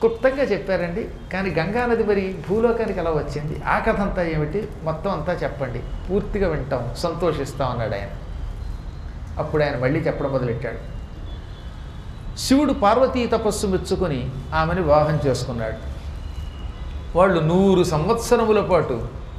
క్లుప్తంగా చెప్పారండి కానీ గంగానది మరి భూలోకానికి ఎలా వచ్చింది ఆ కథ అంతా ఏమిటి మొత్తం అంతా చెప్పండి పూర్తిగా వింటాం సంతోషిస్తాం అన్నాడు ఆయన అప్పుడు ఆయన మళ్ళీ చెప్పడం మొదలెట్టాడు శివుడు పార్వతీ తపస్సు మెచ్చుకొని ఆమెను వివాహం చేసుకున్నాడు వాళ్ళు నూరు సంవత్సరముల పాటు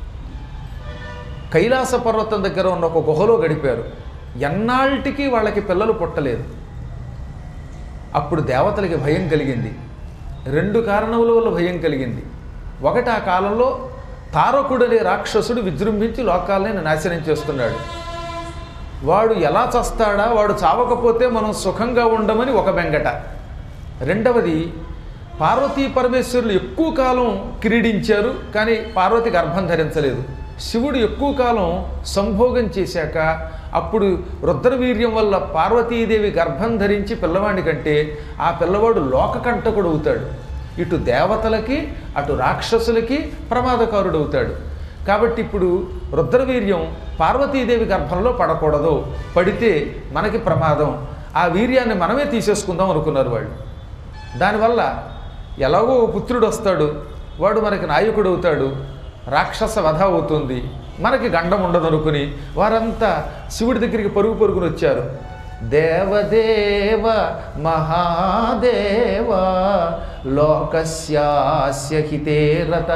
కైలాస పర్వతం దగ్గర ఉన్న ఒక గుహలో గడిపారు ఎన్నాళ్ళకి వాళ్ళకి పిల్లలు పుట్టలేదు అప్పుడు దేవతలకి భయం కలిగింది రెండు కారణముల వల్ల భయం కలిగింది ఒకటి ఆ కాలంలో తారకుడనే రాక్షసుడు విజృంభించి లోకాలని నాశనం చేస్తున్నాడు వాడు ఎలా చస్తాడా వాడు చావకపోతే మనం సుఖంగా ఉండమని ఒక బెంగట రెండవది పార్వతీ పరమేశ్వరులు ఎక్కువ కాలం క్రీడించారు కానీ పార్వతి గర్భం ధరించలేదు శివుడు ఎక్కువ కాలం సంభోగం చేశాక అప్పుడు రుద్రవీర్యం వల్ల పార్వతీదేవి గర్భం ధరించి పిల్లవాడి కంటే ఆ పిల్లవాడు లోకకంటకుడు అవుతాడు ఇటు దేవతలకి అటు రాక్షసులకి ప్రమాదకారుడు అవుతాడు కాబట్టి ఇప్పుడు రుద్రవీర్యం పార్వతీదేవి గర్భంలో పడకూడదు పడితే మనకి ప్రమాదం ఆ వీర్యాన్ని మనమే తీసేసుకుందాం అనుకున్నారు వాళ్ళు దానివల్ల ఎలాగో ఓ పుత్రుడు వస్తాడు వాడు మనకి నాయకుడు అవుతాడు రాక్షస వధ అవుతుంది మనకి గండం ఉండదు అనుకుని వారంతా శివుడి దగ్గరికి పరుగు పరుగుని వచ్చారు దేవదేవ మహాదేవ లోకస్యాస్య హితేరత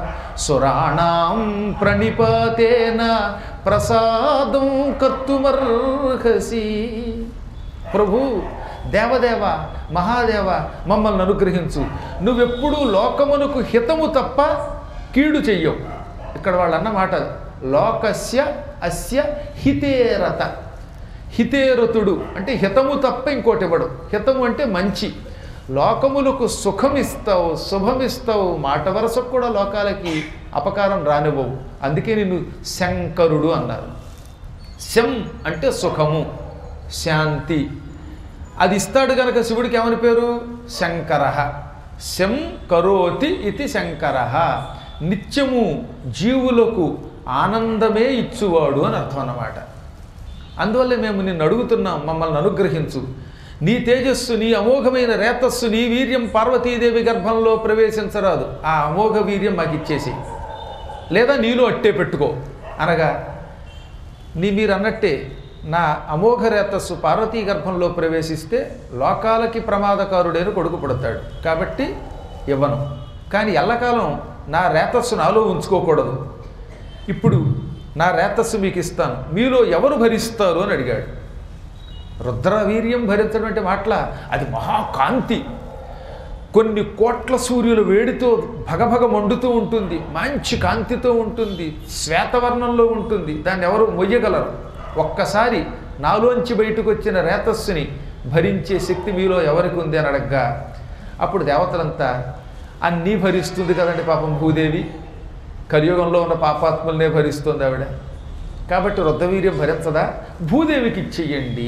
సురాణం ప్రణిపతేన ప్రసాదం కర్తుమర్హసి ప్రభు దేవదేవ మహాదేవ మమ్మల్ని అనుగ్రహించు నువ్వెప్పుడూ లోకమునకు హితము తప్ప కీడు చెయ్యవు ఇక్కడ వాళ్ళు అన్నమాట లోకస్య అస్య హితేరత హితేరతుడు అంటే హితము తప్ప ఇంకోటి ఇవ్వడు హితము అంటే మంచి లోకములకు సుఖమిస్తావు శుభమిస్తావు మాట వరసకు కూడా లోకాలకి అపకారం రానివ్వవు అందుకే నిన్ను శంకరుడు అన్నారు శం అంటే సుఖము శాంతి అది ఇస్తాడు గనక శివుడికి ఏమని పేరు శంకర శం కరోతి ఇది శంకర నిత్యము జీవులకు ఆనందమే ఇచ్చువాడు అని అర్థం అన్నమాట అందువల్ల మేము నిన్ను అడుగుతున్నాం మమ్మల్ని అనుగ్రహించు నీ తేజస్సు నీ అమోఘమైన రేతస్సు నీ వీర్యం పార్వతీదేవి గర్భంలో ప్రవేశించరాదు ఆ అమోఘ వీర్యం మాకు ఇచ్చేసి లేదా నీలో అట్టే పెట్టుకో అనగా నీ మీరు అన్నట్టే నా అమోఘ రేతస్సు పార్వతీ గర్భంలో ప్రవేశిస్తే లోకాలకి ప్రమాదకారుడైన కొడుకు పుడతాడు కాబట్టి ఇవ్వను కానీ ఎల్లకాలం నా రేతస్సు నాలో ఉంచుకోకూడదు ఇప్పుడు నా రేతస్సు మీకు ఇస్తాను మీలో ఎవరు భరిస్తారు అని అడిగాడు రుద్రవీర్యం భరించడం అంటే మాటల అది మహాకాంతి కొన్ని కోట్ల సూర్యుల వేడితో భగభగ మండుతూ ఉంటుంది మంచి కాంతితో ఉంటుంది శ్వేతవర్ణంలో ఉంటుంది దాన్ని ఎవరు మొయ్యగలరు ఒక్కసారి నాలోంచి బయటకు వచ్చిన రేతస్సుని భరించే శక్తి మీలో ఎవరికి ఉంది అని అడగ్గా అప్పుడు దేవతలంతా అన్నీ భరిస్తుంది కదండి పాపం భూదేవి కలియుగంలో ఉన్న పాపాత్మల్నే భరిస్తుంది ఆవిడ కాబట్టి రుద్రవీర్యం భరించదా భూదేవికి ఇచ్చేయండి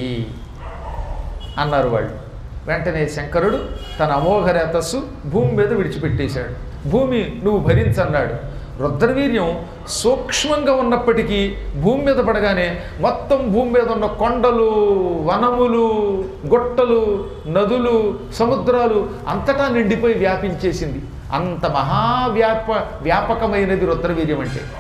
అన్నారు వాళ్ళు వెంటనే శంకరుడు తన అమోఘ రేతస్సు భూమి మీద విడిచిపెట్టేశాడు భూమి నువ్వు భరించన్నాడు రుద్రవీర్యం సూక్ష్మంగా ఉన్నప్పటికీ భూమి మీద పడగానే మొత్తం భూమి మీద ఉన్న కొండలు వనములు గుట్టలు నదులు సముద్రాలు అంతటా నిండిపోయి వ్యాపించేసింది అంత మహావ్యాప వ్యాపకమైనది రుద్రవీర్యం అంటే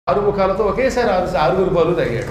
ఆరు ముఖాలతో ఒకేసారి ఆరు ఆరుగురు పాలు తాగాడు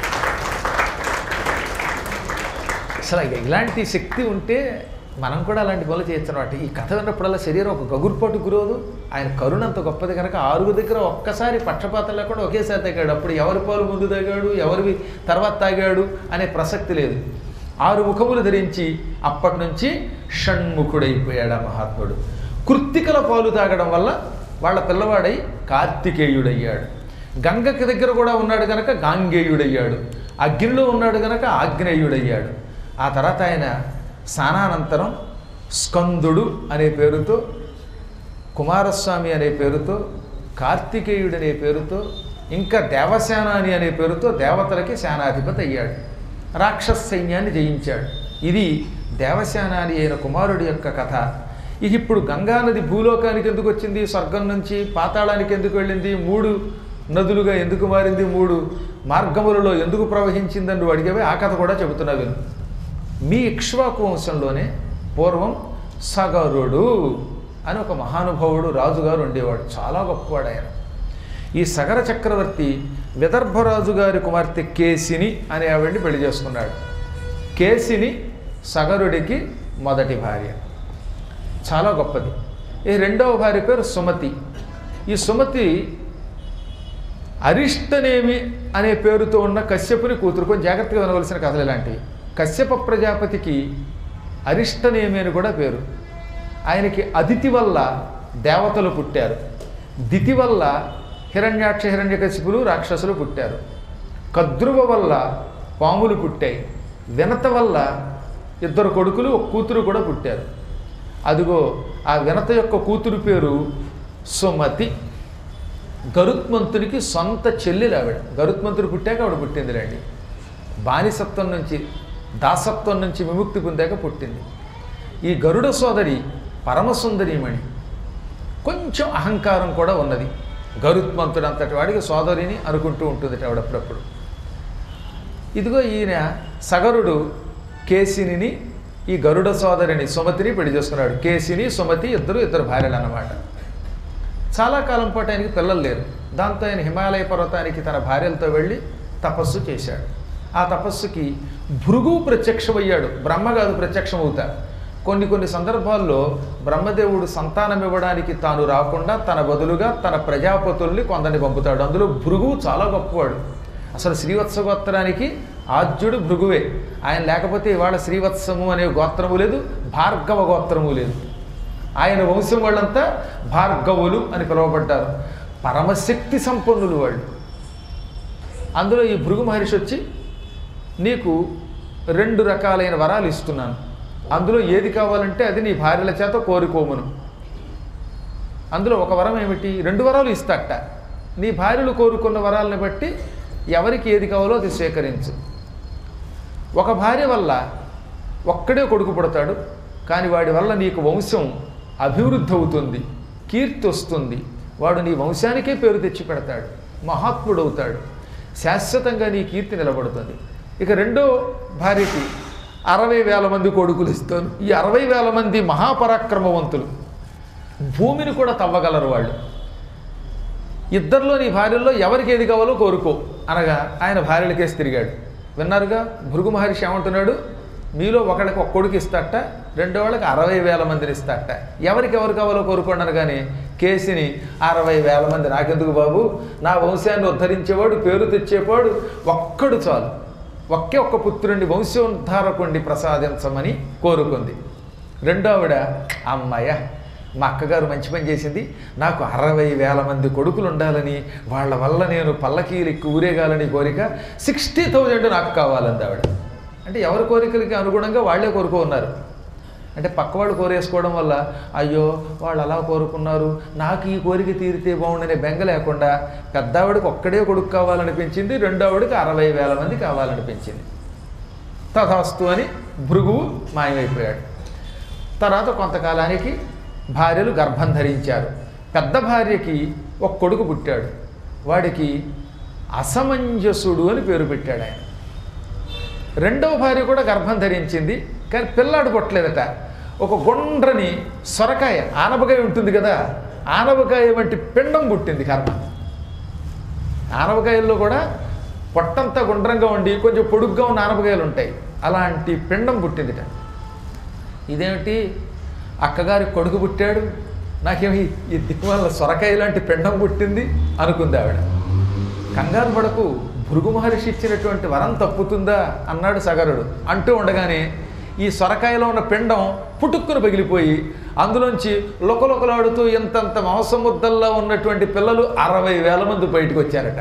అసలు ఇక ఇలాంటి శక్తి ఉంటే మనం కూడా అలాంటి పనులు చేయొచ్చు అనమాట ఈ కథ విన్నప్పుడల్లా శరీరం ఒక గగుర్పాటు గురోదు ఆయన కరుణ అంత గొప్పది కనుక ఆరుగురు దగ్గర ఒక్కసారి పక్షపాతం లేకుండా ఒకేసారి తాగాడు అప్పుడు ఎవరి పాలు ముందు తాగాడు ఎవరివి తర్వాత తాగాడు అనే ప్రసక్తి లేదు ఆరు ముఖములు ధరించి అప్పటి నుంచి షణ్ముఖుడైపోయాడు ఆ మహాత్ముడు కృత్తికల పాలు తాగడం వల్ల వాళ్ళ పిల్లవాడై కార్తికేయుడయ్యాడు గంగకి దగ్గర కూడా ఉన్నాడు కనుక గాంగేయుడయ్యాడు అగ్నిలో ఉన్నాడు కనుక ఆగ్నేయుడయ్యాడు ఆ తర్వాత ఆయన స్నానానంతరం స్కందుడు అనే పేరుతో కుమారస్వామి అనే పేరుతో కార్తికేయుడు అనే పేరుతో ఇంకా దేవసేనాని అనే పేరుతో దేవతలకి సేనాధిపతి అయ్యాడు రాక్షస సైన్యాన్ని జయించాడు ఇది దేవసేనాని అయిన కుమారుడి యొక్క కథ ఇక ఇప్పుడు గంగానది భూలోకానికి ఎందుకు వచ్చింది స్వర్గం నుంచి పాతాళానికి ఎందుకు వెళ్ళింది మూడు నదులుగా ఎందుకు మారింది మూడు మార్గములలో ఎందుకు ప్రవహించిందని నువ్వు అడిగేవే ఆ కథ కూడా చెబుతున్నా విను మీ ఇక్ష్వాకు వంశంలోనే పూర్వం సగరుడు అని ఒక మహానుభావుడు రాజుగారు ఉండేవాడు చాలా గొప్పవాడు ఆయన ఈ సగర చక్రవర్తి విదర్భరాజు గారి కుమార్తె కేసిని అనే ఆవిడ్ని పెళ్లి చేసుకున్నాడు కేసిని సగరుడికి మొదటి భార్య చాలా గొప్పది ఈ రెండవ భార్య పేరు సుమతి ఈ సుమతి అరిష్టనేమి అనే పేరుతో ఉన్న కశ్యపుని కూతురు కొంచెం జాగ్రత్తగా వినవలసిన కథలు ఇలాంటివి కశ్యప ప్రజాపతికి అరిష్టనేమి అని కూడా పేరు ఆయనకి అదితి వల్ల దేవతలు పుట్టారు దితి వల్ల హిరణ్యాక్ష హిరణ్యకశిపులు రాక్షసులు పుట్టారు కద్రువ వల్ల పాములు పుట్టాయి వినత వల్ల ఇద్దరు కొడుకులు ఒక కూతురు కూడా పుట్టారు అదిగో ఆ వినత యొక్క కూతురు పేరు సుమతి గరుత్మంతునికి సొంత చెల్లెలు ఆవిడ గరుత్మంతుడు పుట్టాక ఆవిడ పుట్టిందిలేండి బానిసత్వం నుంచి దాసత్వం నుంచి విముక్తి పొందాక పుట్టింది ఈ గరుడ సోదరి పరమసుందరీమణి కొంచెం అహంకారం కూడా ఉన్నది గరుత్మంతుడు అంతటి వాడికి సోదరిని అనుకుంటూ ఉంటుంది ఆవిడ అప్పుడప్పుడు ఇదిగో ఈయన సగరుడు కేసిని ఈ గరుడ సోదరిని సుమతిని పెళ్లి చేసుకున్నాడు కేసిని సుమతి ఇద్దరు ఇద్దరు భార్యలు అన్నమాట చాలా కాలం పాటు ఆయనకి పిల్లలు లేరు దాంతో ఆయన హిమాలయ పర్వతానికి తన భార్యలతో వెళ్ళి తపస్సు చేశాడు ఆ తపస్సుకి భృగు ప్రత్యక్షమయ్యాడు బ్రహ్మ కాదు ప్రత్యక్షం అవుతారు కొన్ని కొన్ని సందర్భాల్లో బ్రహ్మదేవుడు సంతానం ఇవ్వడానికి తాను రాకుండా తన బదులుగా తన ప్రజాపతుల్ని కొందరిని పంపుతాడు అందులో భృగువు చాలా గొప్పవాడు అసలు శ్రీవత్స గోత్రానికి ఆద్యుడు భృగువే ఆయన లేకపోతే ఇవాళ శ్రీవత్సము అనే గోత్రము లేదు భార్గవ గోత్రము లేదు ఆయన వంశం వాళ్ళంతా భార్గవులు అని పిలువబడ్డారు పరమశక్తి సంపన్నులు వాళ్ళు అందులో ఈ భృగు మహర్షి వచ్చి నీకు రెండు రకాలైన వరాలు ఇస్తున్నాను అందులో ఏది కావాలంటే అది నీ భార్యల చేత కోరుకోమను అందులో ఒక వరం ఏమిటి రెండు వరాలు ఇస్తాట నీ భార్యలు కోరుకున్న వరాలను బట్టి ఎవరికి ఏది కావాలో అది స్వీకరించు ఒక భార్య వల్ల ఒక్కడే కొడుకు పుడతాడు కానీ వాడి వల్ల నీకు వంశం అభివృద్ధి అవుతుంది కీర్తి వస్తుంది వాడు నీ వంశానికే పేరు తెచ్చి పెడతాడు మహాత్ముడవుతాడు శాశ్వతంగా నీ కీర్తి నిలబడుతుంది ఇక రెండో భార్యకి అరవై వేల మంది కొడుకులు ఇస్తాను ఈ అరవై వేల మంది మహాపరాక్రమవంతులు భూమిని కూడా తవ్వగలరు వాళ్ళు ఇద్దరిలో నీ భార్యల్లో ఎవరికి ఏది కావాలో కోరుకో అనగా ఆయన భార్యలకేసి తిరిగాడు విన్నారుగా భృగు మహర్షి ఏమంటున్నాడు మీలో ఒకళ్ళకి ఒక కొడుకు ఇస్తాట రెండో వాళ్ళకి అరవై వేల మందిని ఇస్తాట ఎవరికి ఎవరు కావాలో కోరుకున్నారు కానీ కేసిని అరవై వేల మంది నాకెందుకు బాబు నా వంశాన్ని ఉద్ధరించేవాడు పేరు తెచ్చేవాడు ఒక్కడు చాలు ఒకే ఒక్క పుత్రుడిని వంశోద్ధారకుడిని ప్రసాదించమని కోరుకుంది రెండో ఆవిడ అమ్మాయ మా అక్కగారు మంచి పని చేసింది నాకు అరవై వేల మంది కొడుకులు ఉండాలని వాళ్ళ వల్ల నేను పల్లకీలు ఎక్కి ఊరేగాలని కోరిక సిక్స్టీ థౌజండ్ నాకు కావాలంది ఆవిడ అంటే ఎవరి కోరికలకి అనుగుణంగా వాళ్ళే కోరుకో ఉన్నారు అంటే పక్కవాళ్ళు కోరేసుకోవడం వల్ల అయ్యో వాళ్ళు అలా కోరుకున్నారు నాకు ఈ కోరిక తీరితే బాగుండనే బెంగ లేకుండా పెద్దావిడికి ఒక్కడే కొడుకు కావాలనిపించింది రెండోవిడికి అరవై వేల మంది కావాలనిపించింది తథాస్తు అని భృగువు మాయమైపోయాడు తర్వాత కొంతకాలానికి భార్యలు గర్భం ధరించారు పెద్ద భార్యకి ఒక కొడుకు పుట్టాడు వాడికి అసమంజసుడు అని పేరు పెట్టాడు ఆయన రెండవ భార్య కూడా గర్భం ధరించింది కానీ పిల్లాడు పుట్టలేదట ఒక గుండ్రని సొరకాయ ఆనపకాయ ఉంటుంది కదా ఆనపకాయ వంటి పిండం పుట్టింది కర్మ ఆనపకాయల్లో కూడా పొట్టంతా గుండ్రంగా ఉండి కొంచెం పొడుగ్గా ఉన్న ఆనపకాయలు ఉంటాయి అలాంటి పిండం పుట్టిందిట ఇదేమిటి అక్కగారి కొడుకు పుట్టాడు నాకేమి ఈ దిక్కుమాల సొరకాయ లాంటి పిండం పుట్టింది అనుకుంది ఆవిడ కంగారు పడకు భృగు మహర్షి ఇచ్చినటువంటి వరం తప్పుతుందా అన్నాడు సగరుడు అంటూ ఉండగానే ఈ సొరకాయలో ఉన్న పిండం పుటుక్కును పగిలిపోయి అందులోంచి లొకలొకలాడుతూ ఇంతంత మాంసం ముద్దల్లో ఉన్నటువంటి పిల్లలు అరవై వేల మంది బయటకు వచ్చారట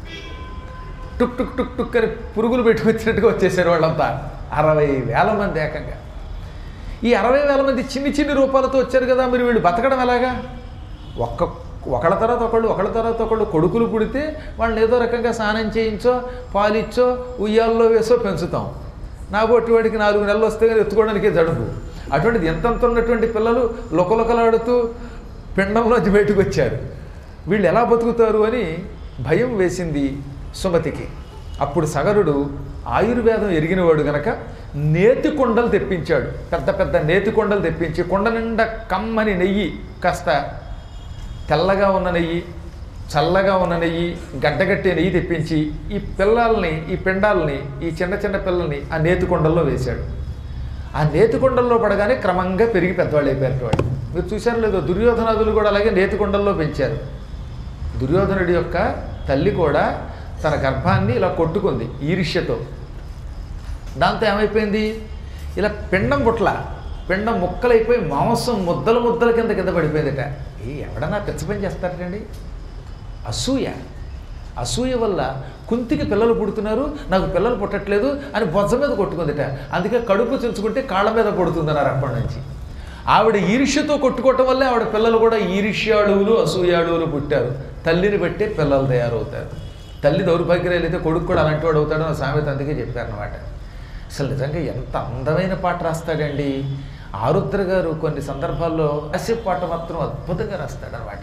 టుక్ టుక్ టుక్ టుక్ అని పురుగులు పెట్టుకొచ్చినట్టుగా వచ్చేసారు వాళ్ళంతా అరవై వేల మంది ఏకంగా ఈ అరవై వేల మంది చిన్ని చిన్ని రూపాలతో వచ్చారు కదా మరి వీళ్ళు బతకడం ఎలాగా ఒక్క ఒకళ్ళ తర్వాత ఒకళ్ళు ఒకళ్ళ తర్వాత ఒకళ్ళు కొడుకులు పుడితే వాళ్ళని ఏదో రకంగా స్నానం చేయించో పాలిచ్చో ఉయ్యాల్లో వేసో పెంచుతాం నా బొట్టి వాడికి నాలుగు నెలలు వస్తే కానీ ఎత్తుకోవడానికే జడుపు అటువంటిది ఎంతంత ఉన్నటువంటి పిల్లలు లొకలొకలాడుతూ పిండంలోంచి బయటకు వచ్చారు వీళ్ళు ఎలా బతుకుతారు అని భయం వేసింది సుమతికి అప్పుడు సగరుడు ఆయుర్వేదం ఎరిగినవాడు గనక నేతి కొండలు తెప్పించాడు పెద్ద పెద్ద నేతి కొండలు తెప్పించి కొండ నిండా కమ్మని నెయ్యి కాస్త తెల్లగా ఉన్న నెయ్యి చల్లగా ఉన్న నెయ్యి గడ్డగట్టే నెయ్యి తెప్పించి ఈ పిల్లల్ని ఈ పిండాలని ఈ చిన్న చిన్న పిల్లల్ని ఆ నేతి కొండల్లో వేశాడు ఆ నేతి కొండల్లో పడగానే క్రమంగా పెరిగి పెద్దవాళ్ళు అయిపోయారు వాళ్ళు మీరు చూశారు లేదో దుర్యోధనాదులు కూడా అలాగే నేతి కొండల్లో పెంచారు దుర్యోధనుడి యొక్క తల్లి కూడా తన గర్భాన్ని ఇలా కొట్టుకుంది ఈర్ష్యతో దాంతో ఏమైపోయింది ఇలా పిండం పుట్ల పిండం ముక్కలైపోయి మాంసం ముద్దల ముద్దల కింద కింద పడిపోయిందట ఏ ఎవడన్నా పిచ్చ పని చేస్తారటండి అసూయ అసూయ వల్ల కుంతికి పిల్లలు పుడుతున్నారు నాకు పిల్లలు పుట్టట్లేదు అని బొజ్జ మీద కొట్టుకుందిట అందుకే కడుపు చుంచుకుంటే కాళ్ళ మీద పడుతుందన్నారు అప్పటి నుంచి ఆవిడ ఈర్ష్యతో కొట్టుకోవటం వల్లే ఆవిడ పిల్లలు కూడా ఈర్ష్యాడువులు అసూయాడువులు పుట్టారు తల్లిని బట్టే పిల్లలు తయారవుతారు తల్లి దౌర్భాగ్యాలు అయితే కొడుకు కూడా అలాంటి వాడు అవుతాడో సామెత అందుకే చెప్పారనమాట అసలు నిజంగా ఎంత అందమైన పాట రాస్తాడండి ఆరుద్ర గారు కొన్ని సందర్భాల్లో హాస్య పాట మాత్రం అద్భుతంగా రాస్తాడనమాట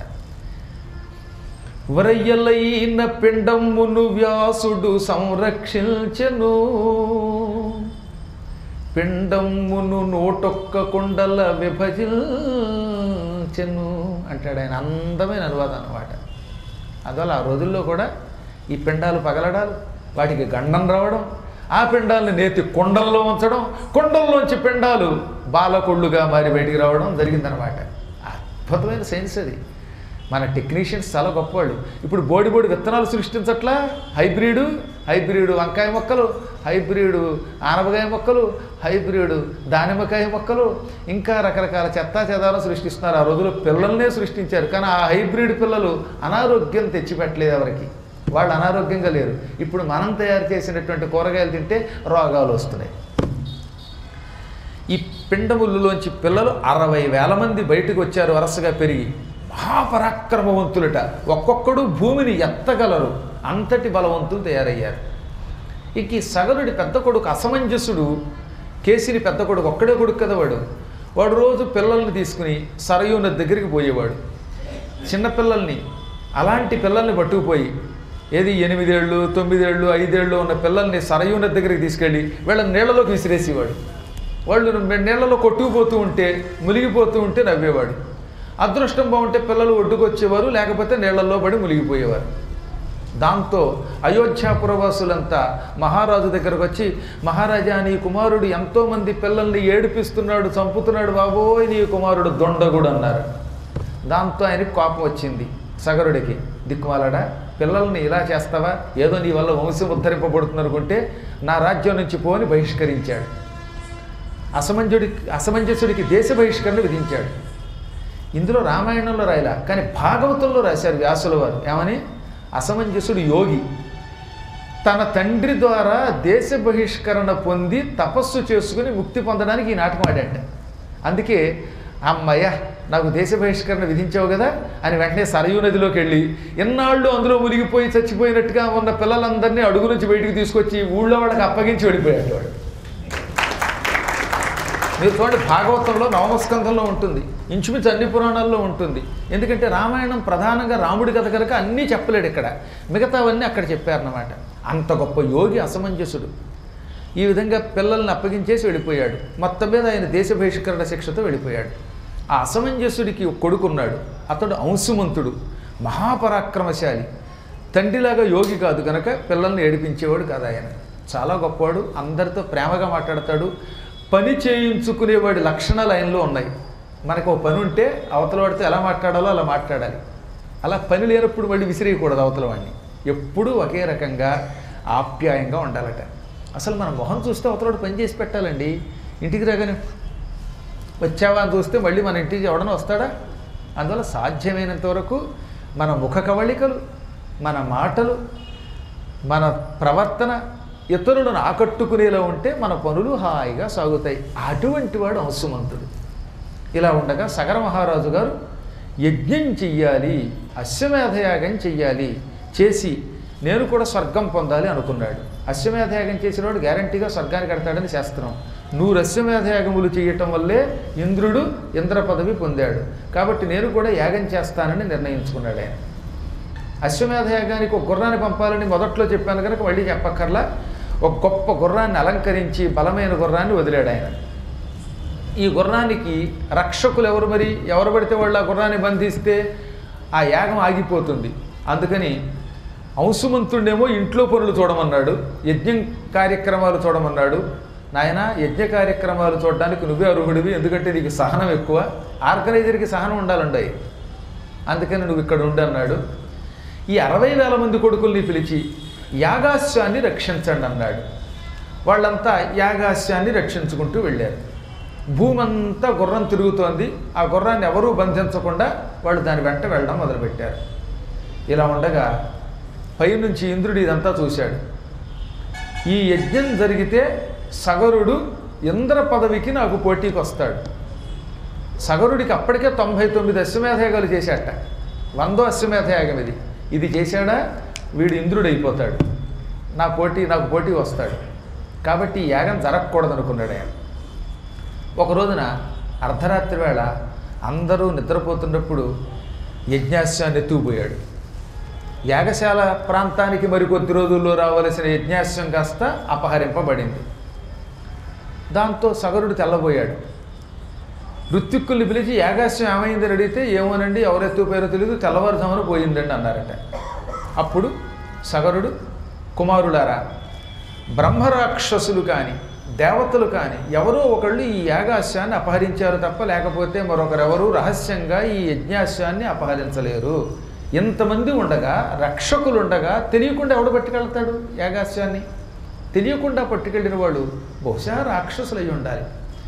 వరయ్యలైన పిండమ్మును వ్యాసుడు సంరక్షించెను పిండమ్మును నోటొక్క కుండల విభజించెను అంటాడు ఆయన అందమైన అనువాదం అనమాట అందువల్ల ఆ రోజుల్లో కూడా ఈ పిండాలు పగలడాలు వాటికి గండం రావడం ఆ పిండాలని నేతి కొండల్లో ఉంచడం కొండల్లోంచి పిండాలు బాలకొళ్ళుగా మారి బయటికి రావడం జరిగిందనమాట అద్భుతమైన సైన్స్ అది మన టెక్నీషియన్స్ చాలా గొప్పవాళ్ళు ఇప్పుడు బోడి బోడి విత్తనాలు సృష్టించట్లా హైబ్రిడు హైబ్రిడు వంకాయ మొక్కలు హైబ్రిడు ఆనపకాయ మొక్కలు హైబ్రిడు దానిమ్మకాయ మొక్కలు ఇంకా రకరకాల చెత్తా చెదాలను సృష్టిస్తున్నారు ఆ రోజుల్లో పిల్లల్నే సృష్టించారు కానీ ఆ హైబ్రిడ్ పిల్లలు అనారోగ్యం తెచ్చిపెట్టలేదు ఎవరికి వాళ్ళు అనారోగ్యంగా లేరు ఇప్పుడు మనం తయారు చేసినటువంటి కూరగాయలు తింటే రోగాలు వస్తున్నాయి ఈ పిండముల్లోంచి పిల్లలు అరవై వేల మంది బయటకు వచ్చారు వరుసగా పెరిగి మహాపరాక్రమవంతులట ఒక్కొక్కడు భూమిని ఎత్తగలరు అంతటి బలవంతులు తయారయ్యారు ఇక ఈ సగరుడి పెద్ద కొడుకు అసమంజసుడు కేసిని పెద్ద కొడుకు ఒక్కడే కొడుకు కదా వాడు వాడు రోజు పిల్లల్ని తీసుకుని సరయూ నది దగ్గరికి పోయేవాడు చిన్నపిల్లల్ని అలాంటి పిల్లల్ని పట్టుకుపోయి ఏది ఎనిమిదేళ్ళు తొమ్మిదేళ్ళు ఐదేళ్ళు ఉన్న పిల్లల్ని సరయూ నది దగ్గరికి తీసుకెళ్ళి వీళ్ళని నీళ్ళలోకి విసిరేసేవాడు వాళ్ళు నీళ్ళలో కొట్టుకుపోతూ ఉంటే మునిగిపోతూ ఉంటే నవ్వేవాడు అదృష్టం బాగుంటే పిల్లలు ఒడ్డుకు వచ్చేవారు లేకపోతే నీళ్ళల్లో పడి మునిగిపోయేవారు దాంతో అయోధ్యాపురవాసులంతా మహారాజు దగ్గరకు వచ్చి మహారాజా నీ కుమారుడు ఎంతోమంది పిల్లల్ని ఏడిపిస్తున్నాడు చంపుతున్నాడు బాబోయ్ నీ కుమారుడు దొండగుడు అన్నారు దాంతో ఆయనకి కోపం వచ్చింది సగరుడికి దిక్కుమాలాడా పిల్లల్ని ఇలా చేస్తావా ఏదో నీ వల్ల వంశం ఉద్ధరింపబడుతుంది అనుకుంటే నా రాజ్యం నుంచి పోని బహిష్కరించాడు అసమంజుడి అసమంజసుడికి దేశ బహిష్కరణ విధించాడు ఇందులో రామాయణంలో రాయలా కానీ భాగవతంలో రాశారు వ్యాసుల వారు ఏమని అసమంజసుడు యోగి తన తండ్రి ద్వారా దేశ బహిష్కరణ పొంది తపస్సు చేసుకుని ముక్తి పొందడానికి ఈ నాటకం ఆడాట అందుకే అమ్మయ్య నాకు దేశ బహిష్కరణ విధించావు కదా అని వెంటనే సరయూ నదిలోకి వెళ్ళి ఎన్నాళ్ళు అందులో మునిగిపోయి చచ్చిపోయినట్టుగా ఉన్న పిల్లలందరినీ అడుగు నుంచి బయటికి తీసుకొచ్చి ఊళ్ళో వాళ్ళకి అప్పగించి వెళ్ళిపోయాడు వాడు మీరు చూడండి భాగవతంలో నవమస్కంధంలో ఉంటుంది ఇంచుమించు అన్ని పురాణాల్లో ఉంటుంది ఎందుకంటే రామాయణం ప్రధానంగా రాముడి కథ కనుక అన్నీ చెప్పలేడు ఇక్కడ మిగతావన్నీ అక్కడ చెప్పారన్నమాట అంత గొప్ప యోగి అసమంజసుడు ఈ విధంగా పిల్లల్ని అప్పగించేసి వెళ్ళిపోయాడు మొత్తం మీద ఆయన దేశ బహిష్కరణ శిక్షతో వెళ్ళిపోయాడు ఆ అసమంజసుడికి ఒక కొడుకున్నాడు అతడు అంశుమంతుడు మహాపరాక్రమశాలి తండ్రిలాగా యోగి కాదు కనుక పిల్లల్ని ఏడిపించేవాడు కాదు ఆయన చాలా గొప్పవాడు అందరితో ప్రేమగా మాట్లాడతాడు పని చేయించుకునేవాడి లక్షణాలు ఆయనలో ఉన్నాయి మనకు ఒక పని ఉంటే అవతల వాడితో ఎలా మాట్లాడాలో అలా మాట్లాడాలి అలా పని లేనప్పుడు మళ్ళీ విసిరేయకూడదు అవతల వాడిని ఎప్పుడూ ఒకే రకంగా ఆప్యాయంగా ఉండాలట అసలు మన మొహం చూస్తే అవతలవాడు పని చేసి పెట్టాలండి ఇంటికి రాగానే వచ్చావా అని చూస్తే మళ్ళీ మన ఇంటికి ఎవడన్నా వస్తాడా అందువల్ల సాధ్యమైనంత వరకు మన ముఖ కవళికలు మన మాటలు మన ప్రవర్తన ఇతరులను ఆకట్టుకునేలా ఉంటే మన పనులు హాయిగా సాగుతాయి అటువంటి వాడు అంశుమంతుడు ఇలా ఉండగా సగర మహారాజు గారు యజ్ఞం చెయ్యాలి అశ్వమేధయాగం చెయ్యాలి చేసి నేను కూడా స్వర్గం పొందాలి అనుకున్నాడు అశ్వమేధయాగం చేసినవాడు గ్యారంటీగా స్వర్గానికి కడతాడని శాస్త్రం నూరు అశ్వమేధయాగములు చేయటం వల్లే ఇంద్రుడు ఇంద్ర పదవి పొందాడు కాబట్టి నేను కూడా యాగం చేస్తానని నిర్ణయించుకున్నాడు ఆయన అశ్వమేధ యాగానికి ఒక గుర్రాన్ని పంపాలని మొదట్లో చెప్పాను కనుక మళ్ళీ చెప్పక్కర్లా ఒక గొప్ప గుర్రాన్ని అలంకరించి బలమైన గుర్రాన్ని వదిలాడు ఆయన ఈ గుర్రానికి రక్షకులు ఎవరు మరి ఎవరు పడితే వాళ్ళు ఆ గుర్రాన్ని బంధిస్తే ఆ యాగం ఆగిపోతుంది అందుకని అంశుమంతుడేమో ఇంట్లో పనులు చూడమన్నాడు యజ్ఞం కార్యక్రమాలు చూడమన్నాడు నాయన యజ్ఞ కార్యక్రమాలు చూడడానికి నువ్వే అర్హుడివి ఎందుకంటే నీకు సహనం ఎక్కువ ఆర్గనైజర్కి సహనం ఉండాలండి అందుకని నువ్వు ఇక్కడ ఉండు అన్నాడు ఈ అరవై వేల మంది కొడుకుల్ని పిలిచి యాగాస్యాన్ని రక్షించండి అన్నాడు వాళ్ళంతా యాగాస్యాన్ని రక్షించుకుంటూ వెళ్ళారు భూమంతా గుర్రం తిరుగుతోంది ఆ గుర్రాన్ని ఎవరూ బంధించకుండా వాళ్ళు దాని వెంట వెళ్ళడం మొదలుపెట్టారు ఇలా ఉండగా పైనుంచి ఇంద్రుడు ఇదంతా చూశాడు ఈ యజ్ఞం జరిగితే సగరుడు ఇంద్ర పదవికి నాకు పోటీకి వస్తాడు సగరుడికి అప్పటికే తొంభై తొమ్మిది అశ్వమేధయాగాలు చేశాట వందో అశ్వమేధయాగం ఇది ఇది చేశాడా వీడు ఇంద్రుడు అయిపోతాడు నా పోటీ నాకు పోటీ వస్తాడు కాబట్టి ఈ యాగం జరగకూడదు అనుకున్నాడు ఆయన ఒక రోజున అర్ధరాత్రి వేళ అందరూ నిద్రపోతున్నప్పుడు యజ్ఞాశ్వాన్ని ఎత్తుకుపోయాడు యాగశాల ప్రాంతానికి మరికొద్ది రోజుల్లో రావలసిన యజ్ఞాశ్వం కాస్త అపహరింపబడింది దాంతో సగరుడు తెల్లబోయాడు ఋత్విక్కుల్ని పిలిచి యాగాశ్యం ఏమైందని అడిగితే ఏమోనండి ఎవరు ఎత్తుకుపోయారో తెలియదు తెల్లవారుజామున పోయిందండి అన్నారట అప్పుడు సగరుడు కుమారులారా బ్రహ్మరాక్షసులు కానీ దేవతలు కానీ ఎవరో ఒకళ్ళు ఈ యాగాశ్యాన్ని అపహరించారు తప్ప లేకపోతే మరొకరెవరు రహస్యంగా ఈ యజ్ఞాశ్యాన్ని అపహరించలేరు ఇంతమంది ఉండగా రక్షకులు ఉండగా తెలియకుండా ఎవడు పట్టుకెళ్తాడు యాగాశ్యాన్ని తెలియకుండా పట్టుకెళ్ళిన వాడు బహుశా రాక్షసులు అయి ఉండాలి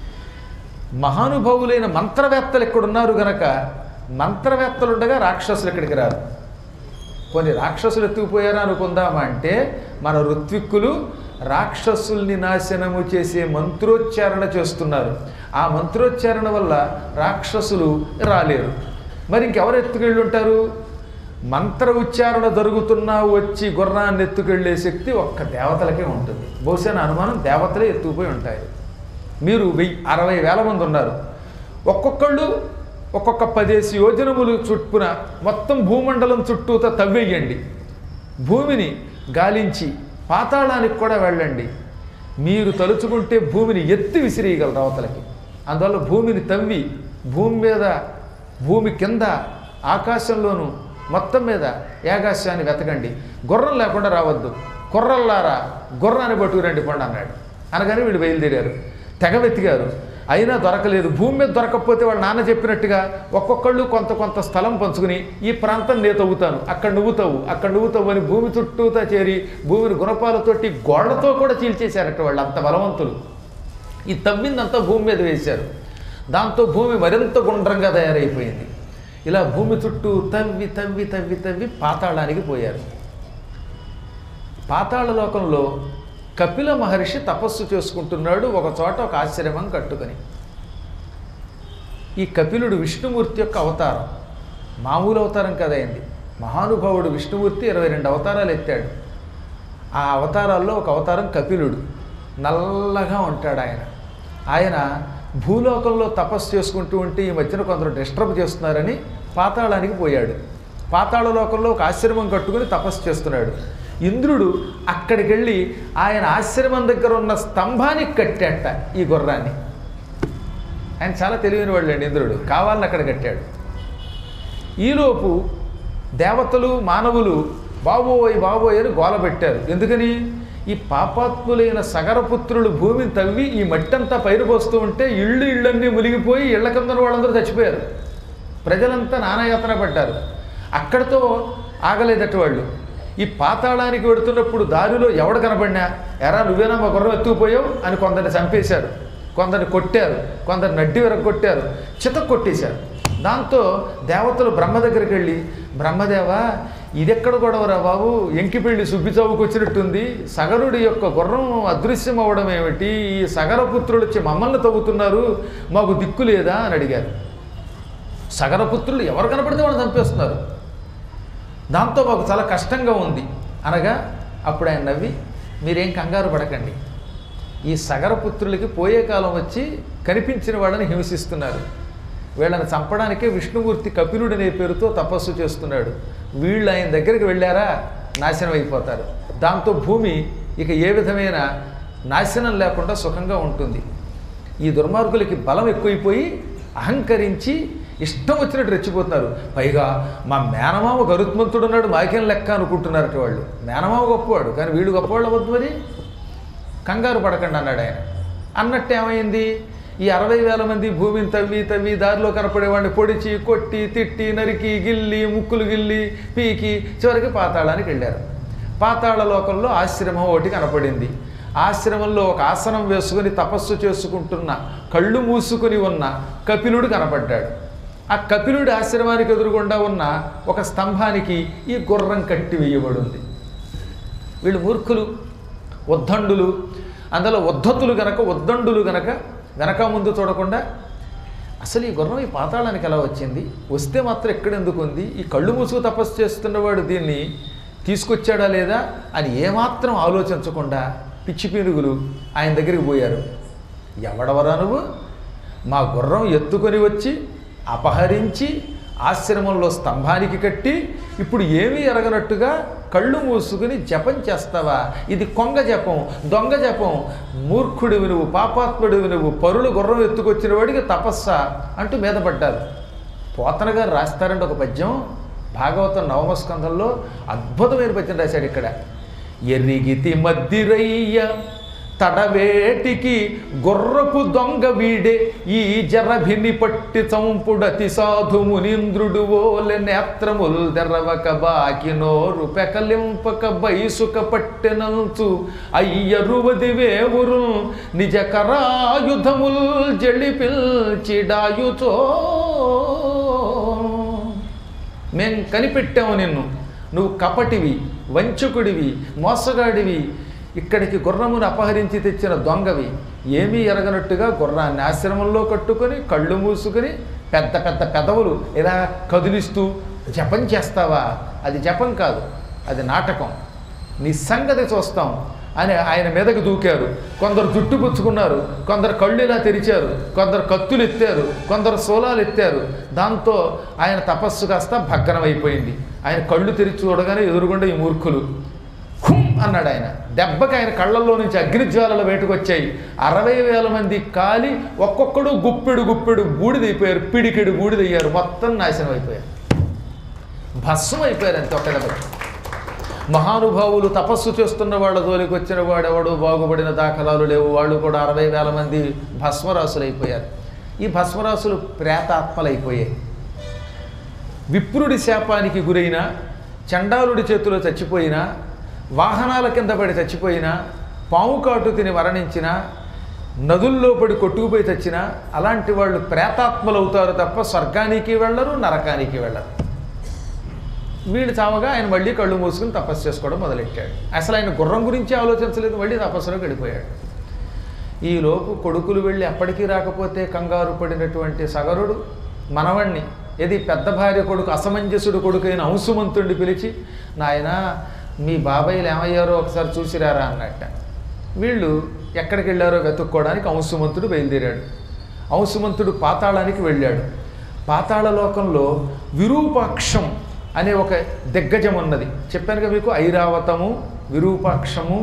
మహానుభావులైన మంత్రవేత్తలు ఇక్కడున్నారు గనక మంత్రవేత్తలు ఉండగా రాక్షసులు ఇక్కడికి రారు కొన్ని రాక్షసులు ఎత్తుకుపోయారా అనుకుందామా అంటే మన ఋత్విక్కులు రాక్షసుల్ని నాశనము చేసే మంత్రోచ్చారణ చేస్తున్నారు ఆ మంత్రోచ్చారణ వల్ల రాక్షసులు రాలేరు మరి ఇంకెవరు ఎత్తుకెళ్ళి ఉంటారు మంత్ర ఉచ్చారణ జరుగుతున్నా వచ్చి గుర్రాన్ని ఎత్తుకెళ్ళే శక్తి ఒక్క దేవతలకే ఉంటుంది బహుశా నా అనుమానం దేవతలే ఎత్తుకుపోయి ఉంటాయి మీరు వెయ్యి అరవై వేల మంది ఉన్నారు ఒక్కొక్కళ్ళు ఒక్కొక్క పదేసి యోజనములు చుట్టున మొత్తం భూమండలం చుట్టూతా తవ్వేయండి భూమిని గాలించి పాతాళానికి కూడా వెళ్ళండి మీరు తలుచుకుంటే భూమిని ఎత్తి విసిరేయగలరు అవతలకి అందువల్ల భూమిని తవ్వి భూమి మీద భూమి కింద ఆకాశంలోనూ మొత్తం మీద ఏకాశాన్ని వెతకండి గుర్రం లేకుండా రావద్దు కుర్రల్లారా గుర్రాన్ని పట్టుకురండి పండు అన్నాడు అనగానే వీళ్ళు బయలుదేరారు తెగ వెతికారు అయినా దొరకలేదు భూమి మీద దొరకకపోతే వాళ్ళ నాన్న చెప్పినట్టుగా ఒక్కొక్కళ్ళు కొంత కొంత స్థలం పంచుకుని ఈ ప్రాంతం నేను తవ్వుతాను అక్కడ నువ్వు తవ్వు అక్కడ నువ్వు తవ్వు అని భూమి చుట్టూతా చేరి భూమిని గుణపాలతోటి గోళ్లతో కూడా చీల్చేశారట వాళ్ళు అంత బలవంతులు ఈ తవ్విందంతా భూమి మీద వేశారు దాంతో భూమి మరింత గుండ్రంగా తయారైపోయింది ఇలా భూమి చుట్టూ తవ్వి తవ్వి తవ్వి తవ్వి పాతాళానికి పోయారు పాతాళ లోకంలో కపిల మహర్షి తపస్సు చేసుకుంటున్నాడు ఒక చోట ఒక ఆశ్రమం కట్టుకొని ఈ కపిలుడు విష్ణుమూర్తి యొక్క అవతారం మామూలు అవతారం కదైంది మహానుభావుడు విష్ణుమూర్తి ఇరవై రెండు అవతారాలు ఎత్తాడు ఆ అవతారాల్లో ఒక అవతారం కపిలుడు నల్లగా ఉంటాడు ఆయన ఆయన భూలోకంలో తపస్సు చేసుకుంటూ ఉంటే ఈ మధ్యన కొందరు డిస్టర్బ్ చేస్తున్నారని పాతాళానికి పోయాడు పాతాళ లోకంలో ఒక ఆశ్రమం కట్టుకుని తపస్సు చేస్తున్నాడు ఇంద్రుడు అక్కడికి వెళ్ళి ఆయన ఆశ్రమం దగ్గర ఉన్న స్తంభానికి కట్టాట ఈ గుర్రాన్ని ఆయన చాలా తెలివైన వాళ్ళు అండి ఇంద్రుడు కావాలని అక్కడ కట్టాడు ఈలోపు దేవతలు మానవులు బాబోయ్ బాబోయ్ అని గోల పెట్టారు ఎందుకని ఈ పాపాత్ములైన సగరపుత్రులు భూమిని తవ్వి ఈ మట్టి అంతా పైరు పోస్తూ ఉంటే ఇళ్ళు ఇళ్ళన్నీ మునిగిపోయి ఇళ్ల కింద వాళ్ళందరూ చచ్చిపోయారు ప్రజలంతా నానాయాతన పడ్డారు అక్కడితో ఆగలేదట వాళ్ళు ఈ పాతాళానికి వెడుతున్నప్పుడు దారిలో ఎవడు కనబడినా ఎరా నువ్వేనా మా గుర్రం ఎత్తుకుపోయావు అని కొందరిని చంపేశారు కొందరిని కొట్టారు కొందరు నడ్డి వరకు కొట్టారు చిత కొట్టేశారు దాంతో దేవతలు బ్రహ్మ దగ్గరికి వెళ్ళి బ్రహ్మదేవ ఇదెక్కడ గొడవరా బాబు ఎంకిపెళ్ళి సుబ్బిచావుకు వచ్చినట్టుంది సగరుడి యొక్క గుర్రం అదృశ్యం అవ్వడం ఏమిటి ఈ సగరపుత్రులు వచ్చి మమ్మల్ని తవ్వుతున్నారు మాకు దిక్కు లేదా అని అడిగారు సగరపుత్రులు ఎవరు కనపడితే వాళ్ళు చంపేస్తున్నారు దాంతో మాకు చాలా కష్టంగా ఉంది అనగా అప్పుడు ఆయన నవ్వి మీరేం కంగారు పడకండి ఈ సగరపుత్రులకి పోయే కాలం వచ్చి కనిపించిన వాళ్ళని హింసిస్తున్నారు వీళ్ళని చంపడానికే విష్ణుమూర్తి కపిలుడు అనే పేరుతో తపస్సు చేస్తున్నాడు వీళ్ళు ఆయన దగ్గరికి వెళ్ళారా నాశనం అయిపోతారు దాంతో భూమి ఇక ఏ విధమైన నాశనం లేకుండా సుఖంగా ఉంటుంది ఈ దుర్మార్గులకి బలం ఎక్కువైపోయి అహంకరించి ఇష్టం వచ్చినట్టు రెచ్చిపోతున్నారు పైగా మా మేనమామ గరుత్మంతుడు ఉన్నాడు మాకేం లెక్క అనుకుంటున్నారట వాళ్ళు మేనమామ గొప్పవాడు కానీ వీడు గొప్పవాళ్ళు అవ్వద్దు మరి కంగారు పడకండి అన్నాడు ఆయన అన్నట్టు ఏమైంది ఈ అరవై వేల మంది భూమిని తవ్వి తవ్వి దారిలో కనపడేవాడిని పొడిచి కొట్టి తిట్టి నరికి గిల్లి ముక్కులు గిల్లి పీకి చివరికి పాతాళానికి వెళ్ళారు పాతాళ లోకంలో ఆశ్రమం ఒకటి కనపడింది ఆశ్రమంలో ఒక ఆసనం వేసుకుని తపస్సు చేసుకుంటున్న కళ్ళు మూసుకుని ఉన్న కపిలుడు కనపడ్డాడు ఆ కపిలుడి ఆశ్రమానికి ఎదురుగుండా ఉన్న ఒక స్తంభానికి ఈ గుర్రం కట్టి వేయబడింది వీళ్ళు మూర్ఖులు ఉద్దండులు అందులో ఉద్ధతులు గనక ఉద్దండులు గనక వెనక ముందు చూడకుండా అసలు ఈ గుర్రం ఈ పాతాళానికి ఎలా వచ్చింది వస్తే మాత్రం ఎక్కడెందుకు ఉంది ఈ కళ్ళు మూసుకు తపస్సు చేస్తున్నవాడు దీన్ని తీసుకొచ్చాడా లేదా అని ఏమాత్రం ఆలోచించకుండా పిచ్చి పీనుగులు ఆయన దగ్గరికి పోయారు ఎవడవరా నువ్వు మా గుర్రం ఎత్తుకొని వచ్చి అపహరించి ఆశ్రమంలో స్తంభానికి కట్టి ఇప్పుడు ఏమీ ఎరగనట్టుగా కళ్ళు మూసుకుని జపం చేస్తావా ఇది కొంగ జపం దొంగ జపం మూర్ఖుడివి నువ్వు పాపాత్ముడివి నువ్వు పరులు గుర్రం ఎత్తుకొచ్చిన వాడికి తపస్సా అంటూ మీద పడ్డారు పోతన గారు రాస్తారంటే ఒక పద్యం భాగవతం నవమ స్కంధంలో అద్భుతమైన పద్యం రాశాడు ఇక్కడ ఎరిగితి మద్దిరయ్య తడవేటికి గుర్రపు దొంగ వీడే ఈ జరభిని పట్టి చంపుడతి సాధు మునీంద్రుడు ఓలె నేత్రముల్ దెర్రవక బాకి నోరు పెకలింపక బైసుక పట్టెనంచు అయ్యరువది వేవురు నిజ కరాయుధముల్ జళిపిల్చిడాయుచో మేం కనిపెట్టాము నిన్ను నువ్వు కపటివి వంచకుడివి మోసగాడివి ఇక్కడికి గుర్రమును అపహరించి తెచ్చిన దొంగవి ఏమీ ఎరగనట్టుగా గుర్రాన్ని ఆశ్రమంలో కట్టుకొని కళ్ళు మూసుకొని పెద్ద పెద్ద పెదవులు ఇలా కదిలిస్తూ జపం చేస్తావా అది జపం కాదు అది నాటకం నీ సంగతి చూస్తాం అని ఆయన మీదకి దూకారు కొందరు జుట్టు పుచ్చుకున్నారు కొందరు కళ్ళు ఇలా తెరిచారు కొందరు కత్తులు ఎత్తారు కొందరు సోలాలు ఎత్తారు దాంతో ఆయన తపస్సు కాస్త భగ్నమైపోయింది ఆయన కళ్ళు తెరిచి చూడగానే ఎదురుగుండా ఈ మూర్ఖులు హుమ్ అన్నాడు ఆయన దెబ్బకి ఆయన కళ్ళల్లో నుంచి అగ్నిజ్వాలలు బయటకు వచ్చాయి అరవై వేల మంది కాలి ఒక్కొక్కడు గుప్పెడు గుప్పెడు బూడిదైపోయారు పిడికెడు బూడిదయ్యారు మొత్తం నాశనం అయిపోయారు భస్మం అయిపోయారు అంతే ఒక్క దెబ్బకి మహానుభావులు తపస్సు చేస్తున్న వాళ్ళ జోలికి వచ్చిన వాడెవడు బాగుపడిన దాఖలాలు లేవు వాళ్ళు కూడా అరవై వేల మంది భస్మరాసులు అయిపోయారు ఈ భస్మరాసులు ప్రేతాత్మలైపోయాయి విప్రుడి శాపానికి గురైన చండాలుడి చేతిలో చచ్చిపోయినా వాహనాల కింద పడి చచ్చిపోయినా పాము కాటు తిని మరణించిన నదుల్లో పడి కొట్టుకుపోయి చచ్చినా అలాంటి వాళ్ళు ప్రేతాత్మలు అవుతారు తప్ప స్వర్గానికి వెళ్ళరు నరకానికి వెళ్ళరు వీడు చావగా ఆయన మళ్ళీ కళ్ళు మూసుకుని తపస్సు చేసుకోవడం మొదలెట్టాడు అసలు ఆయన గుర్రం గురించి ఆలోచించలేదు మళ్ళీ తపస్సులోకి వెళ్ళిపోయాడు ఈలోపు కొడుకులు వెళ్ళి అప్పటికీ రాకపోతే కంగారు పడినటువంటి సగరుడు మనవణ్ణి ఏది పెద్ద భార్య కొడుకు అసమంజసుడు కొడుకు అయిన అంశుమంతుడిని పిలిచి నాయన మీ బాబాయిలు ఏమయ్యారో ఒకసారి చూసిరారా అన్నట్ట వీళ్ళు ఎక్కడికి వెళ్ళారో వెతుక్కోవడానికి అంశుమంతుడు బయలుదేరాడు అంశుమంతుడు పాతాళానికి వెళ్ళాడు పాతాళ లోకంలో విరూపాక్షం అనే ఒక దిగ్గజం ఉన్నది చెప్పానుగా మీకు ఐరావతము విరూపాక్షము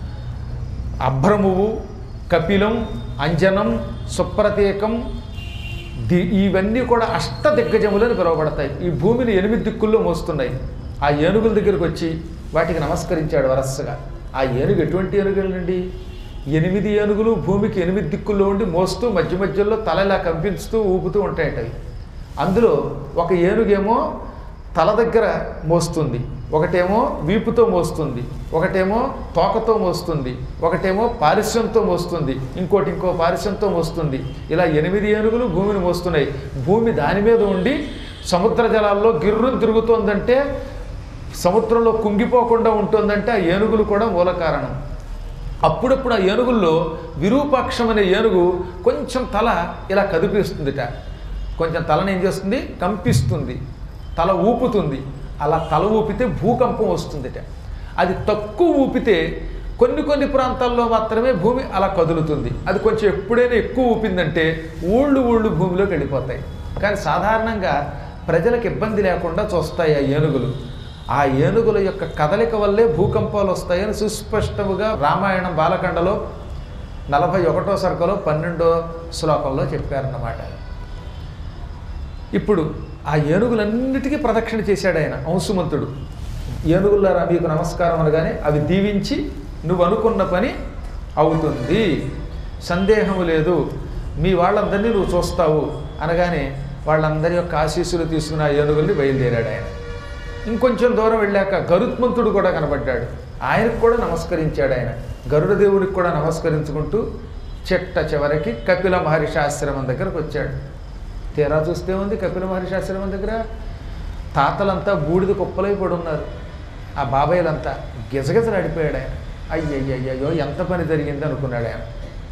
అభ్రమువు కపిలం అంజనం సుప్రతీకం ది ఇవన్నీ కూడా అష్ట దిగ్గజములని పిలువబడతాయి ఈ భూమిని ఎనిమిది దిక్కుల్లో మోస్తున్నాయి ఆ ఏనుగుల దగ్గరికి వచ్చి వాటికి నమస్కరించాడు వరసగా ఆ ఏనుగు ఎటువంటి ఏనుగులండి ఎనిమిది ఏనుగులు భూమికి ఎనిమిది దిక్కుల్లో ఉండి మోస్తూ మధ్య మధ్యలో తల ఇలా కంపించుతూ ఊపుతూ ఉంటాయట అవి అందులో ఒక ఏనుగేమో తల దగ్గర మోస్తుంది ఒకటేమో వీపుతో మోస్తుంది ఒకటేమో తోకతో మోస్తుంది ఒకటేమో పారిశ్రంతో మోస్తుంది ఇంకోటి ఇంకో పారిశ్రంతో మోస్తుంది ఇలా ఎనిమిది ఏనుగులు భూమిని మోస్తున్నాయి భూమి దాని మీద ఉండి సముద్ర జలాల్లో గిర్రును తిరుగుతోందంటే సముద్రంలో కుంగిపోకుండా ఉంటుందంటే ఆ ఏనుగులు కూడా మూల కారణం అప్పుడప్పుడు ఆ ఏనుగుల్లో విరూపాక్షం అనే ఏనుగు కొంచెం తల ఇలా కదిపిస్తుందిట కొంచెం తలని ఏం చేస్తుంది కంపిస్తుంది తల ఊపుతుంది అలా తల ఊపితే భూకంపం వస్తుందిట అది తక్కువ ఊపితే కొన్ని కొన్ని ప్రాంతాల్లో మాత్రమే భూమి అలా కదులుతుంది అది కొంచెం ఎప్పుడైనా ఎక్కువ ఊపిందంటే ఊళ్ళు ఊళ్ళు భూమిలోకి వెళ్ళిపోతాయి కానీ సాధారణంగా ప్రజలకు ఇబ్బంది లేకుండా చూస్తాయి ఆ ఏనుగులు ఆ ఏనుగుల యొక్క కదలిక వల్లే భూకంపాలు వస్తాయని సుస్పష్టముగా రామాయణం బాలకండలో నలభై ఒకటో సరుకులో పన్నెండో శ్లోకంలో చెప్పారన్నమాట ఇప్పుడు ఆ ఏనుగులన్నిటికీ ప్రదక్షిణ చేశాడు ఆయన అంశుమంతుడు ఏనుగులారా మీకు నమస్కారం అనగానే అవి దీవించి నువ్వు అనుకున్న పని అవుతుంది సందేహము లేదు మీ వాళ్ళందరినీ నువ్వు చూస్తావు అనగానే వాళ్ళందరి యొక్క ఆశీస్సులు తీసుకున్న ఆ ఏనుగుల్ని బయలుదేరాడు ఆయన ఇంకొంచెం దూరం వెళ్ళాక గరుత్మంతుడు కూడా కనబడ్డాడు ఆయనకు కూడా నమస్కరించాడు ఆయన గరుడ దేవుడికి కూడా నమస్కరించుకుంటూ చెట్ట చివరికి కపిల మహర్షి ఆశ్రమం దగ్గరకు వచ్చాడు తీరా చూస్తే ఉంది కపిల మహర్షి ఆశ్రమం దగ్గర తాతలంతా బూడిద కుప్పలై పడి ఉన్నారు ఆ బాబాయిలంతా గిజగిజలాడిపోయాడు ఆయన అయ్యయ్యయ్యో ఎంత పని జరిగింది అనుకున్నాడు ఆయన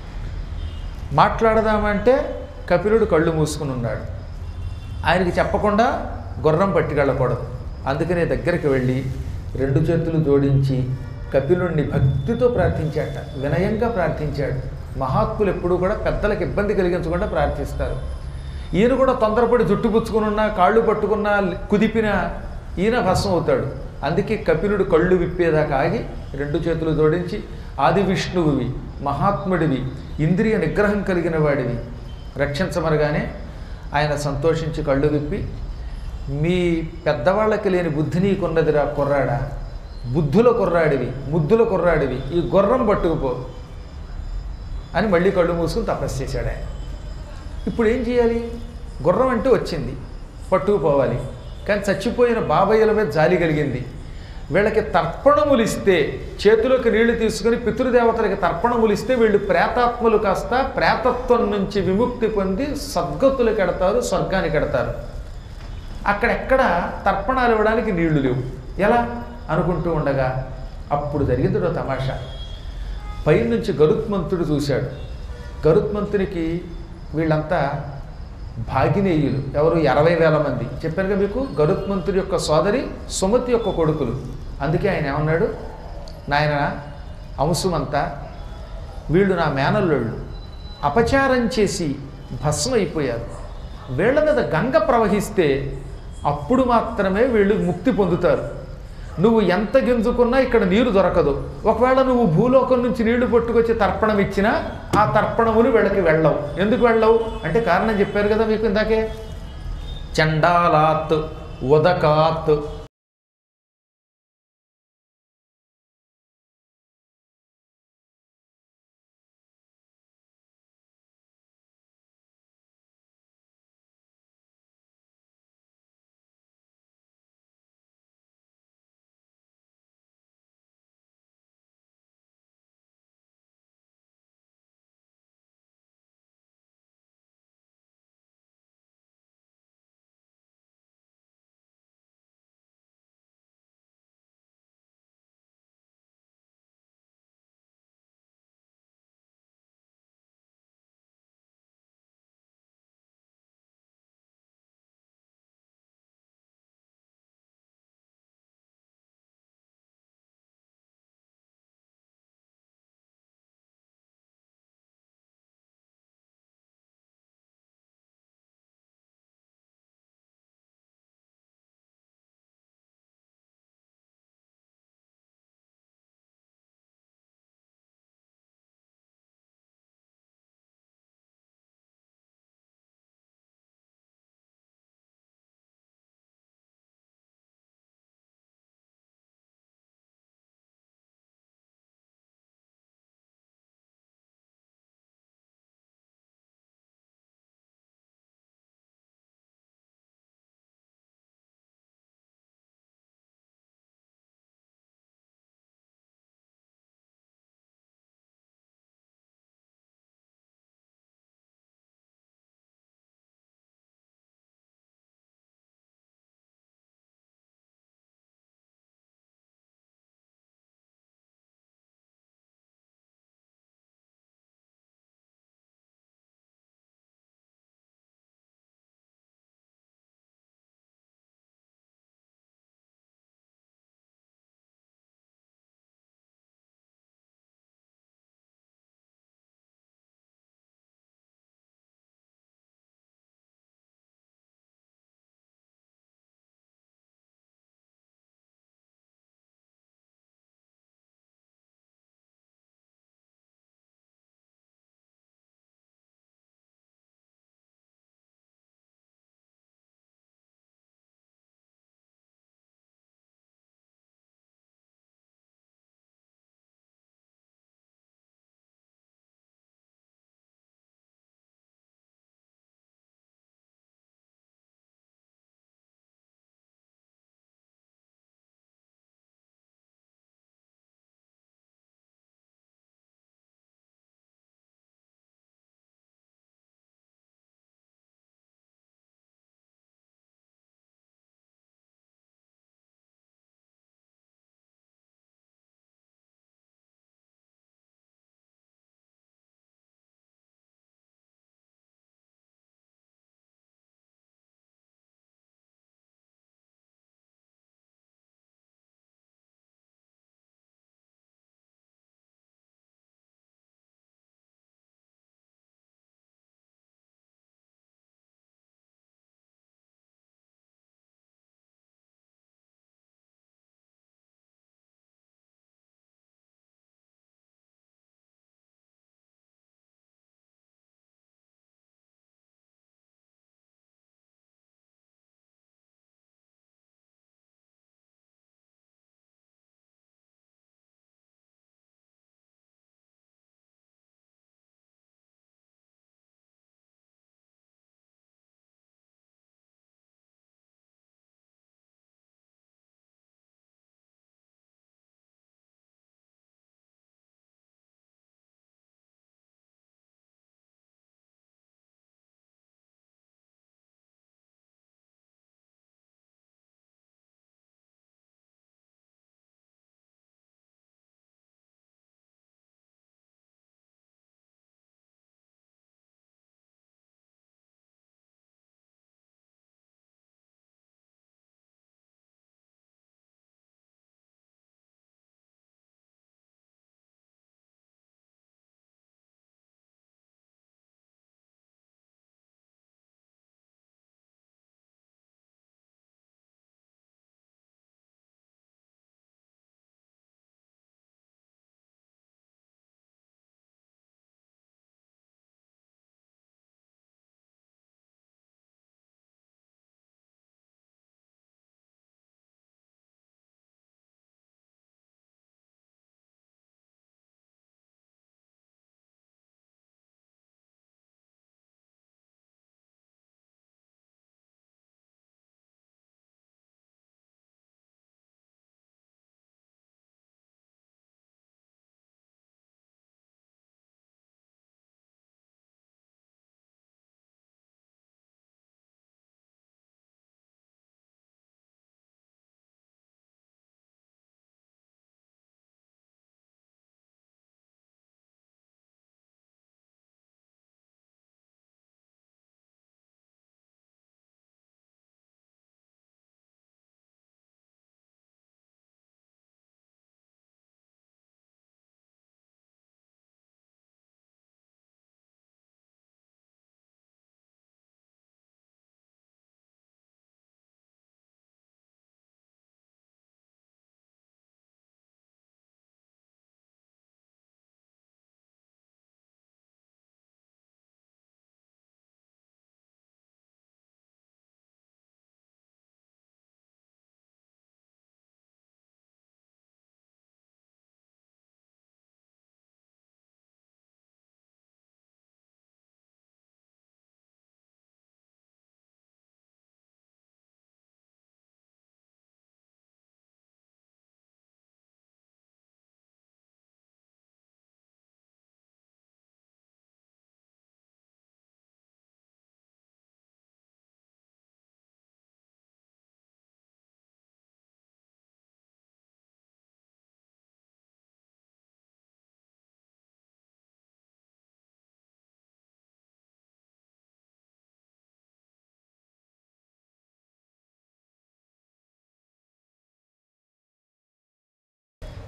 మాట్లాడదామంటే కపిలుడు కళ్ళు మూసుకుని ఉన్నాడు ఆయనకి చెప్పకుండా గుర్రం పట్టుకెళ్ళకూడదు అందుకనే దగ్గరికి వెళ్ళి రెండు చేతులు జోడించి కపిలుణ్ణి భక్తితో ప్రార్థించాట వినయంగా ప్రార్థించాడు మహాత్ములు ఎప్పుడూ కూడా పెద్దలకు ఇబ్బంది కలిగించకుండా ప్రార్థిస్తారు ఈయన కూడా తొందరపడి జుట్టు పుచ్చుకున్నా కాళ్ళు పట్టుకున్నా కుదిపినా ఈయన భస్మం అవుతాడు అందుకే కపిలుడు కళ్ళు విప్పేదాకా ఆగి రెండు చేతులు జోడించి ఆది విష్ణువువి మహాత్ముడివి ఇంద్రియ నిగ్రహం కలిగిన వాడివి రక్షించమనగానే ఆయన సంతోషించి కళ్ళు విప్పి మీ పెద్దవాళ్ళకి లేని బుద్ధి నీకున్నదిరా కుర్రాడా బుద్ధుల కుర్రాడివి ముద్దుల కుర్రాడివి ఈ గుర్రం పట్టుకుపో అని మళ్ళీ కళ్ళు మూసుకుని తపస్సు చేశాడు ఆయన ఇప్పుడు ఏం చేయాలి గుర్రం అంటే వచ్చింది పట్టుకుపోవాలి కానీ చచ్చిపోయిన బాబయ్యల మీద జాలి కలిగింది వీళ్ళకి తర్పణములు ఇస్తే చేతిలోకి నీళ్లు తీసుకుని పితృదేవతలకి తర్పణములు ఇస్తే వీళ్ళు ప్రేతాత్మలు కాస్త ప్రేతత్వం నుంచి విముక్తి పొంది సద్గతులకు ఎడతారు స్వర్గానికి ఎడతారు అక్కడెక్కడ తర్పణాలు ఇవ్వడానికి నీళ్లు లేవు ఎలా అనుకుంటూ ఉండగా అప్పుడు జరిగింది ఓ తమాషా పైనుంచి గరుత్మంతుడు చూశాడు గరుత్మంతునికి వీళ్ళంతా భాగినేయులు ఎవరు అరవై వేల మంది చెప్పానుగా మీకు గరుత్మంతుడి యొక్క సోదరి సుమతి యొక్క కొడుకులు అందుకే ఆయన ఏమన్నాడు నాయన అంశమంతా వీళ్ళు నా మేనల్లోళ్ళు అపచారం చేసి భస్మం అయిపోయారు వీళ్ళ మీద గంగ ప్రవహిస్తే అప్పుడు మాత్రమే వీళ్ళు ముక్తి పొందుతారు నువ్వు ఎంత గింజుకున్నా ఇక్కడ నీరు దొరకదు ఒకవేళ నువ్వు భూలోకం నుంచి నీళ్లు పట్టుకొచ్చి తర్పణం ఇచ్చినా ఆ తర్పణములు వీళ్ళకి వెళ్ళవు ఎందుకు వెళ్ళవు అంటే కారణం చెప్పారు కదా మీకు ఇందాకే చండాలాత్ ఉదకాత్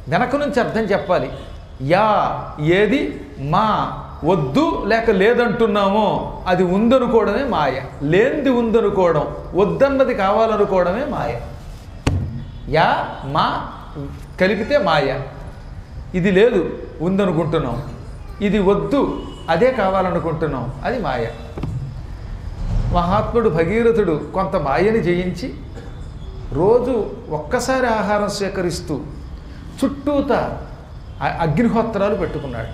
వెనక నుంచి అర్థం చెప్పాలి యా ఏది మా వద్దు లేక లేదంటున్నామో అది ఉందనుకోవడమే మాయ లేనిది ఉందనుకోవడం వద్దన్నది కావాలనుకోవడమే మాయ యా మా కలిపితే మాయ ఇది లేదు ఉందనుకుంటున్నాం ఇది వద్దు అదే కావాలనుకుంటున్నాం అది మాయ మహాత్ముడు భగీరథుడు కొంత మాయని జయించి రోజు ఒక్కసారి ఆహారం స్వీకరిస్తూ చుట్టూత అ- అగ్నిహోత్రాలు పెట్టుకున్నాడు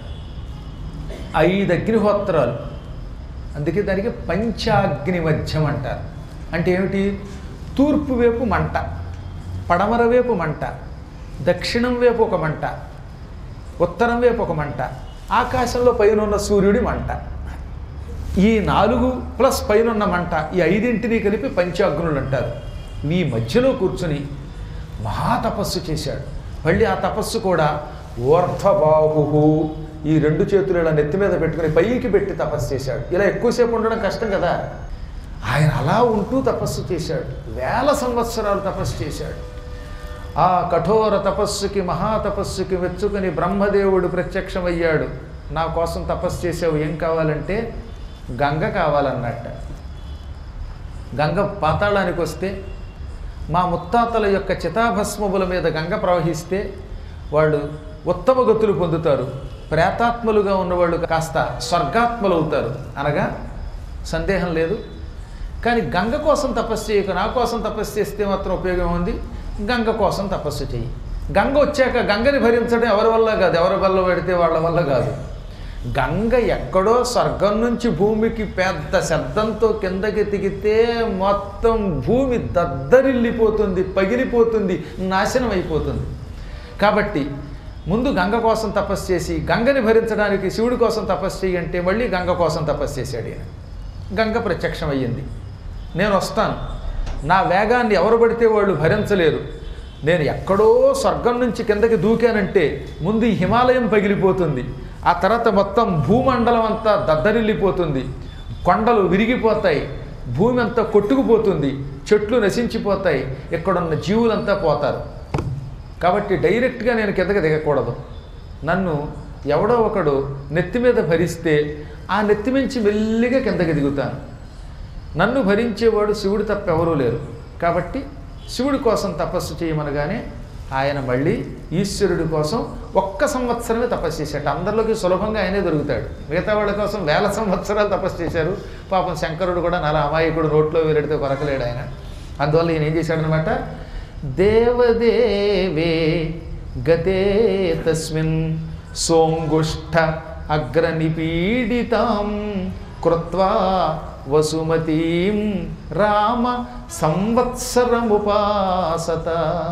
ఐదు అగ్నిహోత్రాలు అందుకే దానికి పంచాగ్ని మధ్యం అంటారు అంటే ఏమిటి తూర్పు వైపు మంట పడమర వైపు మంట దక్షిణం వైపు ఒక మంట ఉత్తరం వైపు ఒక మంట ఆకాశంలో పైన ఉన్న సూర్యుడి మంట ఈ నాలుగు ప్లస్ పైనున్న మంట ఈ ఐదింటిని కలిపి పంచాగ్నులు అంటారు మీ మధ్యలో కూర్చుని మహాతపస్సు చేశాడు మళ్ళీ ఆ తపస్సు కూడా ఊర్ధ్వబాహు ఈ రెండు చేతులు ఇలా నెత్తి మీద పెట్టుకుని పైకి పెట్టి తపస్సు చేశాడు ఇలా ఎక్కువసేపు ఉండడం కష్టం కదా ఆయన అలా ఉంటూ తపస్సు చేశాడు వేల సంవత్సరాలు తపస్సు చేశాడు ఆ కఠోర తపస్సుకి మహాతపస్సుకి మెచ్చుకుని బ్రహ్మదేవుడు ప్రత్యక్షమయ్యాడు నా కోసం తపస్సు చేసావు ఏం కావాలంటే గంగ కావాలన్నట్ట గంగ పాతాళానికి వస్తే మా ముత్తాతల యొక్క చితాభస్మముల మీద గంగ ప్రవహిస్తే వాళ్ళు ఉత్తమ గతులు పొందుతారు ప్రేతాత్మలుగా ఉన్నవాళ్ళు కాస్త స్వర్గాత్మలు అవుతారు అనగా సందేహం లేదు కానీ గంగ కోసం తపస్సు చేయక నా కోసం తపస్సు చేస్తే మాత్రం ఉపయోగం ఉంది గంగ కోసం తపస్సు చెయ్యి గంగ వచ్చాక గంగని భరించడం ఎవరి వల్ల కాదు ఎవరి వల్ల పెడితే వాళ్ళ వల్ల కాదు గంగ ఎక్కడో స్వర్గం నుంచి భూమికి పెద్ద శబ్దంతో కిందకి దిగితే మొత్తం భూమి దద్దరిల్లిపోతుంది పగిలిపోతుంది నాశనం అయిపోతుంది కాబట్టి ముందు గంగ కోసం తపస్సు చేసి గంగని భరించడానికి శివుడి కోసం తపస్సు చేయి అంటే మళ్ళీ గంగ కోసం తపస్సు చేశాడు ఈయన గంగ ప్రత్యక్షమయ్యింది నేను వస్తాను నా వేగాన్ని ఎవరు పడితే వాళ్ళు భరించలేరు నేను ఎక్కడో స్వర్గం నుంచి కిందకి దూకానంటే ముందు ఈ హిమాలయం పగిలిపోతుంది ఆ తర్వాత మొత్తం భూమండలం అంతా దద్దరిల్లిపోతుంది కొండలు విరిగిపోతాయి భూమి అంతా కొట్టుకుపోతుంది చెట్లు నశించిపోతాయి ఇక్కడున్న జీవులంతా పోతారు కాబట్టి డైరెక్ట్గా నేను కిందకి దిగకూడదు నన్ను ఎవడో ఒకడు నెత్తి మీద భరిస్తే ఆ నెత్తి మించి మెల్లిగా కిందకి దిగుతాను నన్ను భరించేవాడు శివుడు తప్ప ఎవరూ లేరు కాబట్టి శివుడి కోసం తపస్సు చేయమనగానే ఆయన మళ్ళీ ఈశ్వరుడి కోసం ఒక్క సంవత్సరమే తపస్సు చేశాడు అందరిలోకి సులభంగా ఆయనే దొరుకుతాడు మిగతా వాళ్ళ కోసం వేల సంవత్సరాలు తపస్సు చేశారు పాపం శంకరుడు కూడా నల అమాయకుడు నోట్లో వేరెడితే కొరకలేడు ఆయన అందువల్ల ఈయన ఏం చేశాడనమాట దేవదేవే గతే తస్మిన్ సోంగుష్ఠ అగ్రనిపీడితాం కృత్వా వసుమతీం రామ సంవత్సరముపాసత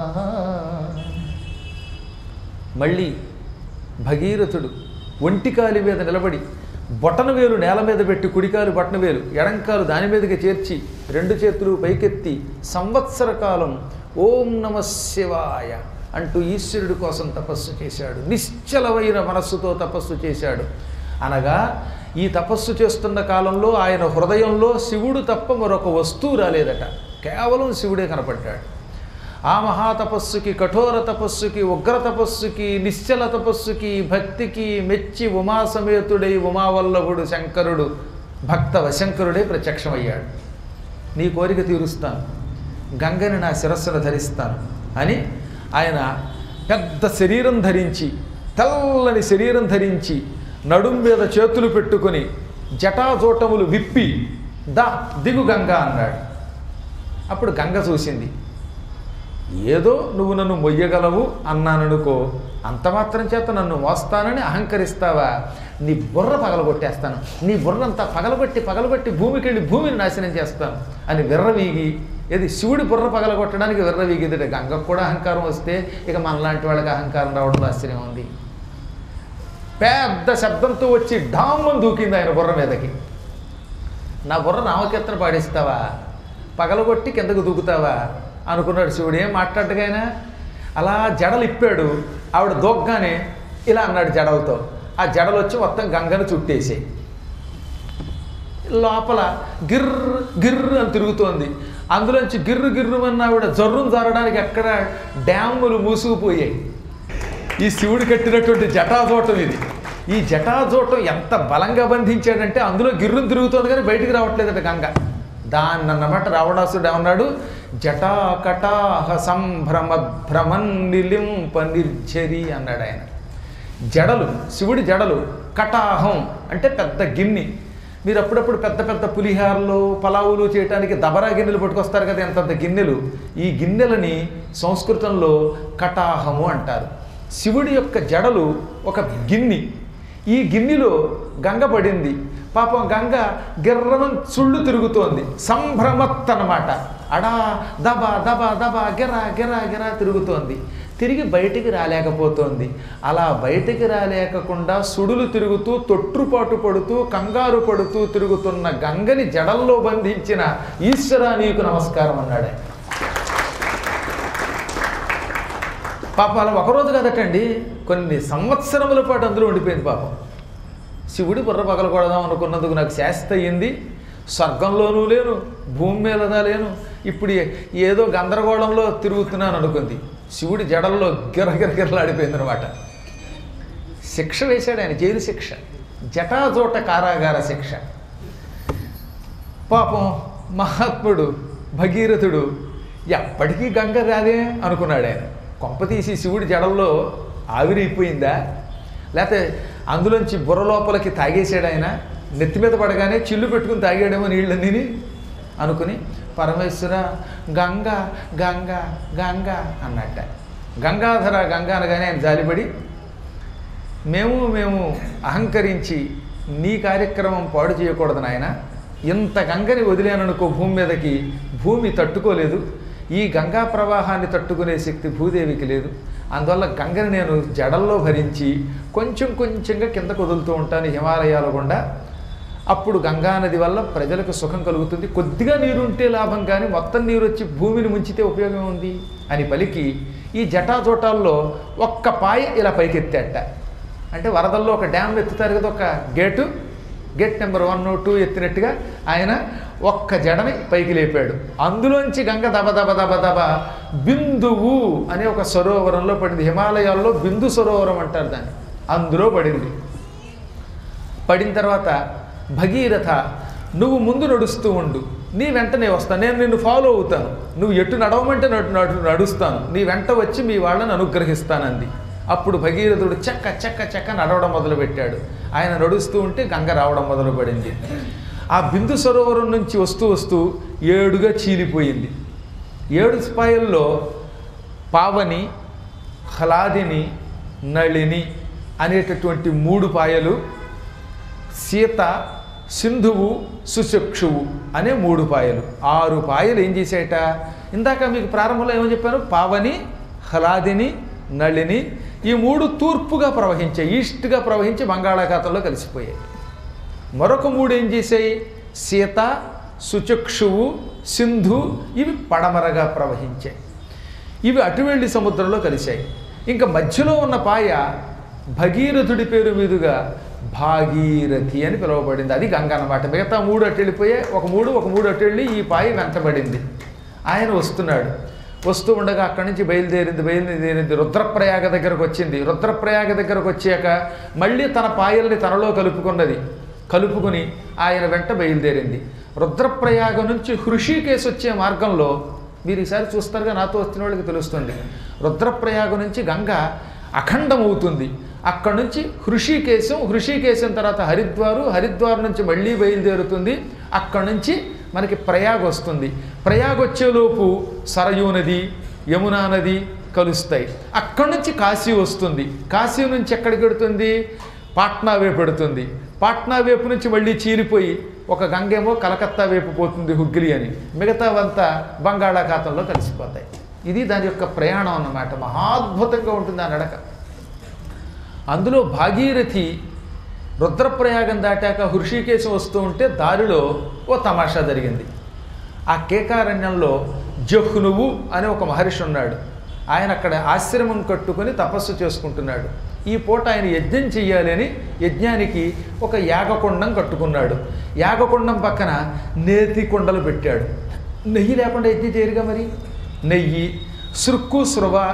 మళ్ళీ భగీరథుడు ఒంటికాలి మీద నిలబడి బొటన వేలు నేల మీద పెట్టి కుడికాలు బొటన వేలు ఎడంకాలు దాని మీదకి చేర్చి రెండు చేతులు పైకెత్తి సంవత్సర కాలం ఓం నమ శివాయ అంటూ ఈశ్వరుడి కోసం తపస్సు చేశాడు నిశ్చలమైన మనస్సుతో తపస్సు చేశాడు అనగా ఈ తపస్సు చేస్తున్న కాలంలో ఆయన హృదయంలో శివుడు తప్ప మరొక వస్తువు రాలేదట కేవలం శివుడే కనపడ్డాడు ఆ మహాతపస్సుకి కఠోర తపస్సుకి ఉగ్ర తపస్సుకి నిశ్చల తపస్సుకి భక్తికి మెచ్చి ఉమాసమేతుడై ఉమావల్లభుడు శంకరుడు భక్త వశంకరుడే ప్రత్యక్షమయ్యాడు నీ కోరిక తీరుస్తాను గంగని నా శిరస్సును ధరిస్తాను అని ఆయన పెద్ద శరీరం ధరించి తెల్లని శరీరం ధరించి నడుం మీద చేతులు పెట్టుకొని జటాజోటములు విప్పి దా దిగు గంగ అన్నాడు అప్పుడు గంగ చూసింది ఏదో నువ్వు నన్ను మొయ్యగలవు అన్నాననుకో అంత మాత్రం చేత నన్ను మోస్తానని అహంకరిస్తావా నీ బుర్ర పగలగొట్టేస్తాను నీ బుర్రంతా పగలగొట్టి పగలగొట్టి భూమికి వెళ్ళి భూమిని నాశనం చేస్తాను అని విర్రవీగి ఏది శివుడి బుర్ర పగలగొట్టడానికి విర్రవీగిదిట గంగకు కూడా అహంకారం వస్తే ఇక మనలాంటి వాళ్ళకి అహంకారం రావడం ఆశ్చర్యం ఉంది పెద్ద శబ్దంతో వచ్చి డామ్మని దూకింది ఆయన బుర్ర మీదకి నా బుర్ర రామకీర్తన పాడిస్తావా పగలగొట్టి కిందకు దూకుతావా అనుకున్నాడు శివుడు ఏం మాట్లాడగానే అలా జడలు ఇప్పాడు ఆవిడ దూగ్గానే ఇలా అన్నాడు జడలతో ఆ జడలు వచ్చి మొత్తం గంగను చుట్టేసాయి లోపల గిర్ర గిర్ర అని తిరుగుతోంది అందులోంచి గిర్రు గిర్రుమన్న ఆవిడ జర్రును జారడానికి ఎక్కడ డ్యాములు మూసుకుపోయాయి ఈ శివుడు కట్టినటువంటి జటాజోటం ఇది ఈ జటాజోటం ఎంత బలంగా బంధించాడంటే అందులో గిర్రం తిరుగుతోంది కానీ బయటికి రావట్లేదట గంగ దాన్ని అన్నమాట రావణాసుడు ఏమన్నాడు జటాకటాహ సంభ్రమ భ్రమన్ నిలింప నిర్జరి అన్నాడు ఆయన జడలు శివుడి జడలు కటాహం అంటే పెద్ద గిన్నె మీరు అప్పుడప్పుడు పెద్ద పెద్ద పులిహారలు పలావులు చేయడానికి దబరా గిన్నెలు పట్టుకొస్తారు కదా ఎంతంత గిన్నెలు ఈ గిన్నెలని సంస్కృతంలో కటాహము అంటారు శివుడి యొక్క జడలు ఒక గిన్నె ఈ గిన్నెలో గంగ పడింది పాపం గంగ గిర్రమం చుళ్ళు తిరుగుతోంది సంభ్రమత్ అన్నమాట అడా దబ దబ దబ గిరా గిరా గిరా తిరుగుతోంది తిరిగి బయటికి రాలేకపోతోంది అలా బయటికి రాలేకకుండా సుడులు తిరుగుతూ తొట్టుపాటు పడుతూ కంగారు పడుతూ తిరుగుతున్న గంగని జడల్లో బంధించిన ఈశ్వరా నీకు నమస్కారం అన్నాడు ఆయన. పాపం అలా ఒకరోజు కదటండి కొన్ని సంవత్సరముల పాటు అందులో ఉండిపోయింది పాపం శివుడి బుర్ర పగలకూడదాం అనుకున్నందుకు నాకు శాస్తి అయ్యింది స్వర్గంలోనూ లేను భూమి మీదదా లేను ఇప్పుడు ఏ- ఏదో గందరగోళంలో తిరుగుతున్నాను అనుకుంది శివుడి జడల్లో గిరగిరగిరలాడిపోయింది అనమాట శిక్ష వేశాడు ఆయన జైలు శిక్ష జటాజోట కారాగార శిక్ష పాపం మహాత్ముడు భగీరథుడు ఎప్పటికీ గంగ రాదే అనుకున్నాడు ఆయన కొంప తీసి శివుడి జడల్లో ఆవిరైపోయిందా లేకపోతే అందులోంచి బుర్ర లోపలికి తాగేసాడు ఆయన నెత్తి మీద పడగానే చిల్లు పెట్టుకుని తాగాడేమో నీళ్ళన్నీ అనుకుని పరమేశ్వర గంగ గంగ గంగ అన్నట్ట గంగాధర గంగ అనగానే ఆయన జాలిపడి మేము మేము అహంకరించి నీ కార్యక్రమం పాడు చేయకూడదు నాయన ఇంత గంగని వదిలేననుకో భూమి మీదకి భూమి తట్టుకోలేదు ఈ గంగా ప్రవాహాన్ని తట్టుకునే శక్తి భూదేవికి లేదు అందువల్ల గంగని నేను జడల్లో భరించి కొంచెం కొంచెంగా కిందకు వదులుతూ ఉంటాను హిమాలయాల గుండా అప్పుడు గంగా నది వల్ల ప్రజలకు సుఖం కలుగుతుంది కొద్దిగా నీరు ఉంటే లాభం కానీ మొత్తం నీరు వచ్చి భూమిని ముంచితే ఉపయోగం ఉంది అని పలికి ఈ జటాజోటాల్లో ఒక్క పాయ ఇలా పైకెత్తాట అంటే వరదల్లో ఒక డ్యామ్ ఎత్తుతారు కదా ఒక gate gate number one two ఎత్తినట్టుగా ఆయన ఒక్క జడని పైకి లేపాడు అందులోంచి గంగ దబ దబ దబ దబ బిందువు అనే ఒక సరోవరంలో పడింది హిమాలయాల్లో బిందు సరోవరం అంటారు దాన్ని అందులో పడింది పడిన తర్వాత భగీరథ నువ్వు ముందు నడుస్తూ ఉండు నీ వెంటనే వస్తాను నేను నిన్ను ఫాలో అవుతాను నువ్వు ఎటు నడవమంటే నడు నడు- నడుస్తాను నీ వెంట వచ్చి మీ వాళ్ళని అనుగ్రహిస్తానంది అప్పుడు భగీరథుడు చెక్క చెక్క చెక్క నడవడం మొదలుపెట్టాడు ఆయన నడుస్తూ ఉంటే గంగ రావడం మొదలుపడింది ఆ బిందు సరోవరం నుంచి వస్తూ వస్తూ ఏడుగా చీలిపోయింది ఏడు స్పాయల్లో పావని హ్లాదిని నళిని అనేటటువంటి మూడు పాయలు సీత సింధువు సుచక్షువు అనే మూడు పాయలు ఆరు పాయలు ఏం చేశాయట ఇందాక మీకు ప్రారంభంలో ఏమని చెప్పాను పావని హ్లాదిని నళిని ఈ మూడు తూర్పుగా ప్రవహించాయి ఈస్ట్గా ప్రవహించి బంగాళాఖాతంలో కలిసిపోయాయి మరొక మూడు ఏం చేశాయి సీత సుచక్షువు సింధు ఇవి పడమరగా ప్రవహించాయి ఇవి అటు వెళ్ళి సముద్రంలో కలిశాయి ఇంకా మధ్యలో ఉన్న పాయ భగీరథుడి పేరు మీదుగా భాగీరథి అని పిలువబడింది అది గంగ అన్నమాట మిగతా మూడు అటు వెళ్ళిపోయాయి ఒక మూడు ఒక మూడు అటు వెళ్ళి ఈ పాయ వెంటబడింది ఆయన వస్తున్నాడు వస్తూ ఉండగా అక్కడి నుంచి బయలుదేరింది బయలుదేరింది రుద్రప్రయాగ దగ్గరకు వచ్చింది రుద్రప్రయాగ దగ్గరకు వచ్చాక మళ్ళీ తన పాయల్ని తనలో కలుపుకున్నది కలుపుకుని ఆయన వెంట బయలుదేరింది రుద్రప్రయాగ నుంచి హృషికేశ్ వచ్చే మార్గంలో మీరు ఈసారి చూస్తారుగా నాతో వచ్చిన వాళ్ళకి తెలుస్తుంది రుద్రప్రయాగ నుంచి గంగ అఖండమవుతుంది అక్కడ నుంచి హృషికేశం హృషికేశం తర్వాత హరిద్వారు హరిద్వార్ నుంచి మళ్ళీ బయలుదేరుతుంది అక్కడ నుంచి మనకి ప్రయాగ్ వస్తుంది ప్రయాగ్ వచ్చేలోపు సరయూ నది యమునా నది కలుస్తాయి అక్కడి నుంచి కాశీ వస్తుంది కాశీ నుంచి ఎక్కడికి పెడుతుంది పాట్నా వైపు పెడుతుంది పాట్నా వైపు నుంచి మళ్ళీ చీలిపోయి ఒక గంగేమో కలకత్తా వైపు పోతుంది హుగ్లీ అని మిగతావంతా బంగాళాఖాతంలో కలిసిపోతాయి ఇది దాని యొక్క ప్రయాణం అన్నమాట మహాద్భుతంగా ఉంటుంది ఆ నడక అందులో భాగీరథి రుద్రప్రయాగం దాటాక హృషికేశం వస్తూ ఉంటే దారిలో ఓ తమాషా జరిగింది ఆ కేకారణ్యంలో జహ్నువు అనే ఒక మహర్షి ఉన్నాడు ఆయన అక్కడ ఆశ్రమం కట్టుకొని తపస్సు చేసుకుంటున్నాడు ఈ పూట ఆయన యజ్ఞం చెయ్యాలి అని యజ్ఞానికి ఒక యాగకుండం కట్టుకున్నాడు యాగకుండం పక్కన నేతి కుండలు పెట్టాడు నెయ్యి లేకుండా యజ్ఞం చేయరుగా మరి నెయ్యి సృక్కు సృవ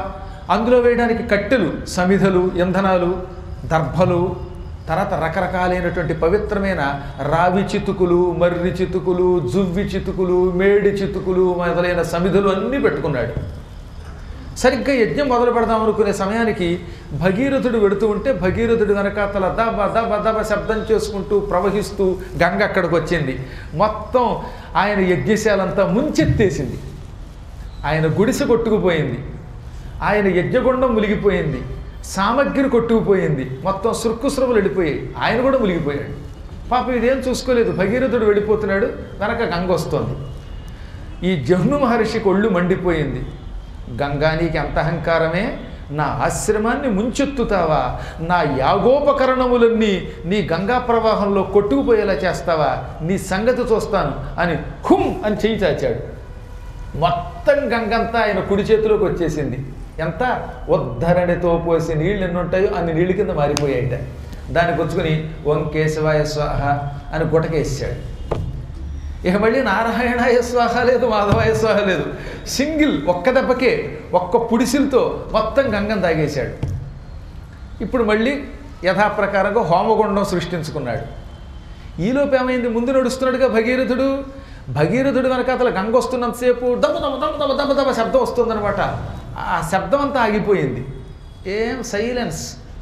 అందులో వేయడానికి కట్టెలు సమిధలు ఇంధనాలు దర్భలు తర్వాత రకరకాలైనటువంటి పవిత్రమైన రావి చితుకులు మర్రి చితుకులు జువ్వి చితుకులు మేడి చితుకులు మొదలైన సమిధులు అన్నీ పెట్టుకున్నాడు సరిగ్గా యజ్ఞం మొదలు పెడదాం అనుకునే సమయానికి భగీరథుడు వెడుతూ ఉంటే భగీరథుడు వెనకాతల దబ దబ దబ శబ్దం చేసుకుంటూ ప్రవహిస్తూ గంగ అక్కడికి వచ్చింది మొత్తం ఆయన యజ్ఞశాలంతా ముంచెత్తేసింది ఆయన గుడిసె కొట్టుకుపోయింది ఆయన యజ్ఞగుండం మునిగిపోయింది సామగ్రి కొట్టుకుపోయింది మొత్తం సురుకుసురములు వెళ్ళిపోయాయి ఆయన కూడా మునిగిపోయాడు పాపం ఇదేం చూసుకోలేదు భగీరథుడు వెళ్ళిపోతున్నాడు వెనక గంగ వస్తోంది ఈ జహ్ను మహర్షికి ఒళ్ళు మండిపోయింది గంగా నీకు ఎంత అహంకారమే నా ఆశ్రమాన్ని ముంచెత్తుతావా నా యాగోపకరణములన్నీ నీ గంగా ప్రవాహంలో కొట్టుకుపోయేలా చేస్తావా నీ సంగతి చూస్తాను అని హుం అని చేయి చాచాడు మొత్తం గంగంతా ఆయన కుడి చేతిలోకి వచ్చేసింది ఎంత ఉద్ధరణితో పోసి నీళ్ళు ఎన్ని ఉంటాయో అన్ని నీళ్ళ కింద మారిపోయాయిట దాన్ని పుచ్చుకొని ఓం కేశవాయ స్వాహ అని గుటకేసాడు ఇక మళ్ళీ నారాయణాయ స్వాహ లేదు మాధవాయ స్వాహ లేదు సింగిల్ ఒక్క దెబ్బకే ఒక్క పుడిసిలతో మొత్తం గంగం తాగేశాడు ఇప్పుడు మళ్ళీ యథాప్రకారంగా హోమగుండం సృష్టించుకున్నాడు ఈలోపు ఏమైంది ముందు నడుస్తున్నాడుగా భగీరథుడు భగీరథుడు వెనక అతను గంగ వస్తున్నంతసేపు దమ దమ దమ దమ దమ దమ శబ్దం వస్తుందన్నమాట ఆ శబ్దం అంతా ఆగిపోయింది ఏం సైలెన్స్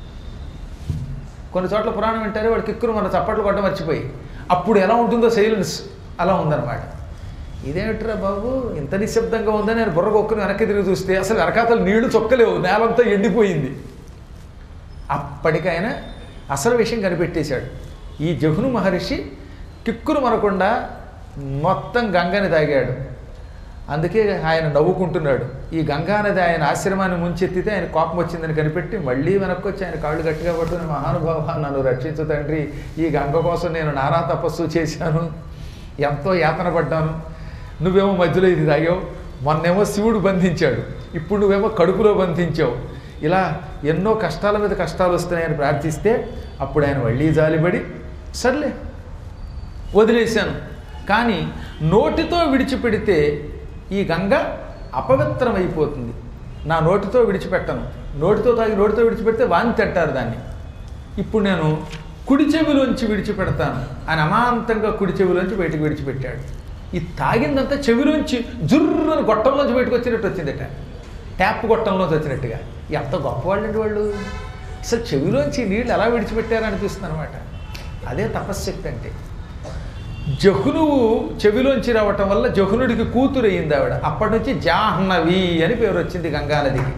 కొన్ని చోట్ల పురాణం వింటారే వాడు కిక్కురు మన చప్పట్లు కొట్ట మర్చిపోయి అప్పుడు ఎలా ఉంటుందో సైలెన్స్ అలా ఉందన్నమాట ఇదేమిట్రా బాబు ఇంత నిశ్శబ్దంగా ఉందని నేను బుర్ర కొక్కుని వెనక్కి తిరిగి చూస్తే అసలు వెనకాతలు నీళ్లు చొక్కలేవు నేలంతా ఎండిపోయింది అప్పటికైనా అసలు విషయం కనిపెట్టేశాడు ఈ జహును మహర్షి కిక్కురు మనకుండా మొత్తం గంగని తాగాడు అందుకే ఆయన నవ్వుకుంటున్నాడు ఈ గంగా నది ఆయన ఆశ్రమాన్ని ముంచెత్తితే ఆయన కోపం వచ్చిందని కనిపెట్టి మళ్ళీ వెనక్కి వచ్చి ఆయన కాళ్ళు గట్టిగా పట్టుకుని మహానుభావ నన్ను రక్షించు తండ్రి ఈ గంగ కోసం నేను నానా తపస్సు చేశాను ఎంతో యాతన పడ్డాను నువ్వేమో మధ్యలో ఇది తాగావు మొన్నేమో శివుడు బంధించాడు ఇప్పుడు నువ్వేమో కడుపులో బంధించావు ఇలా ఎన్నో కష్టాల మీద కష్టాలు వస్తున్నాయని ప్రార్థిస్తే అప్పుడు ఆయన మళ్ళీ జాలిపడి సర్లే వదిలేశాను కానీ నోటితో విడిచిపెడితే ఈ గంగ అపవిత్రమైపోతుంది నా నోటితో విడిచిపెట్టను నోటితో తాగి నోటితో విడిచిపెడితే వాంతి అంటారు దాన్ని ఇప్పుడు నేను కుడి చెవిలోంచి విడిచిపెడతాను అని అమాంతంగా కుడి చెవిలోంచి బయటకు విడిచిపెట్టాడు ఈ తాగిందంతా చెవిలోంచి జుర్రని గొట్టంలోంచి బయటకు వచ్చినట్టు వచ్చిందట ట్యాప్ గొట్టంలోంచి వచ్చినట్టుగా ఎంత గొప్పవాళ్ళండి వాళ్ళు అసలు చెవిలోంచి నీళ్ళు ఎలా విడిచిపెట్టారని అనిపిస్తుంది అనమాట అదే తపశ్శక్తి అంటే జహునువు చెవిలోంచి రావటం వల్ల జహునుడికి కూతురు అయింది ఆవిడ అప్పటి నుంచి జాహ్నవి అని పేరు వచ్చింది గంగానదికి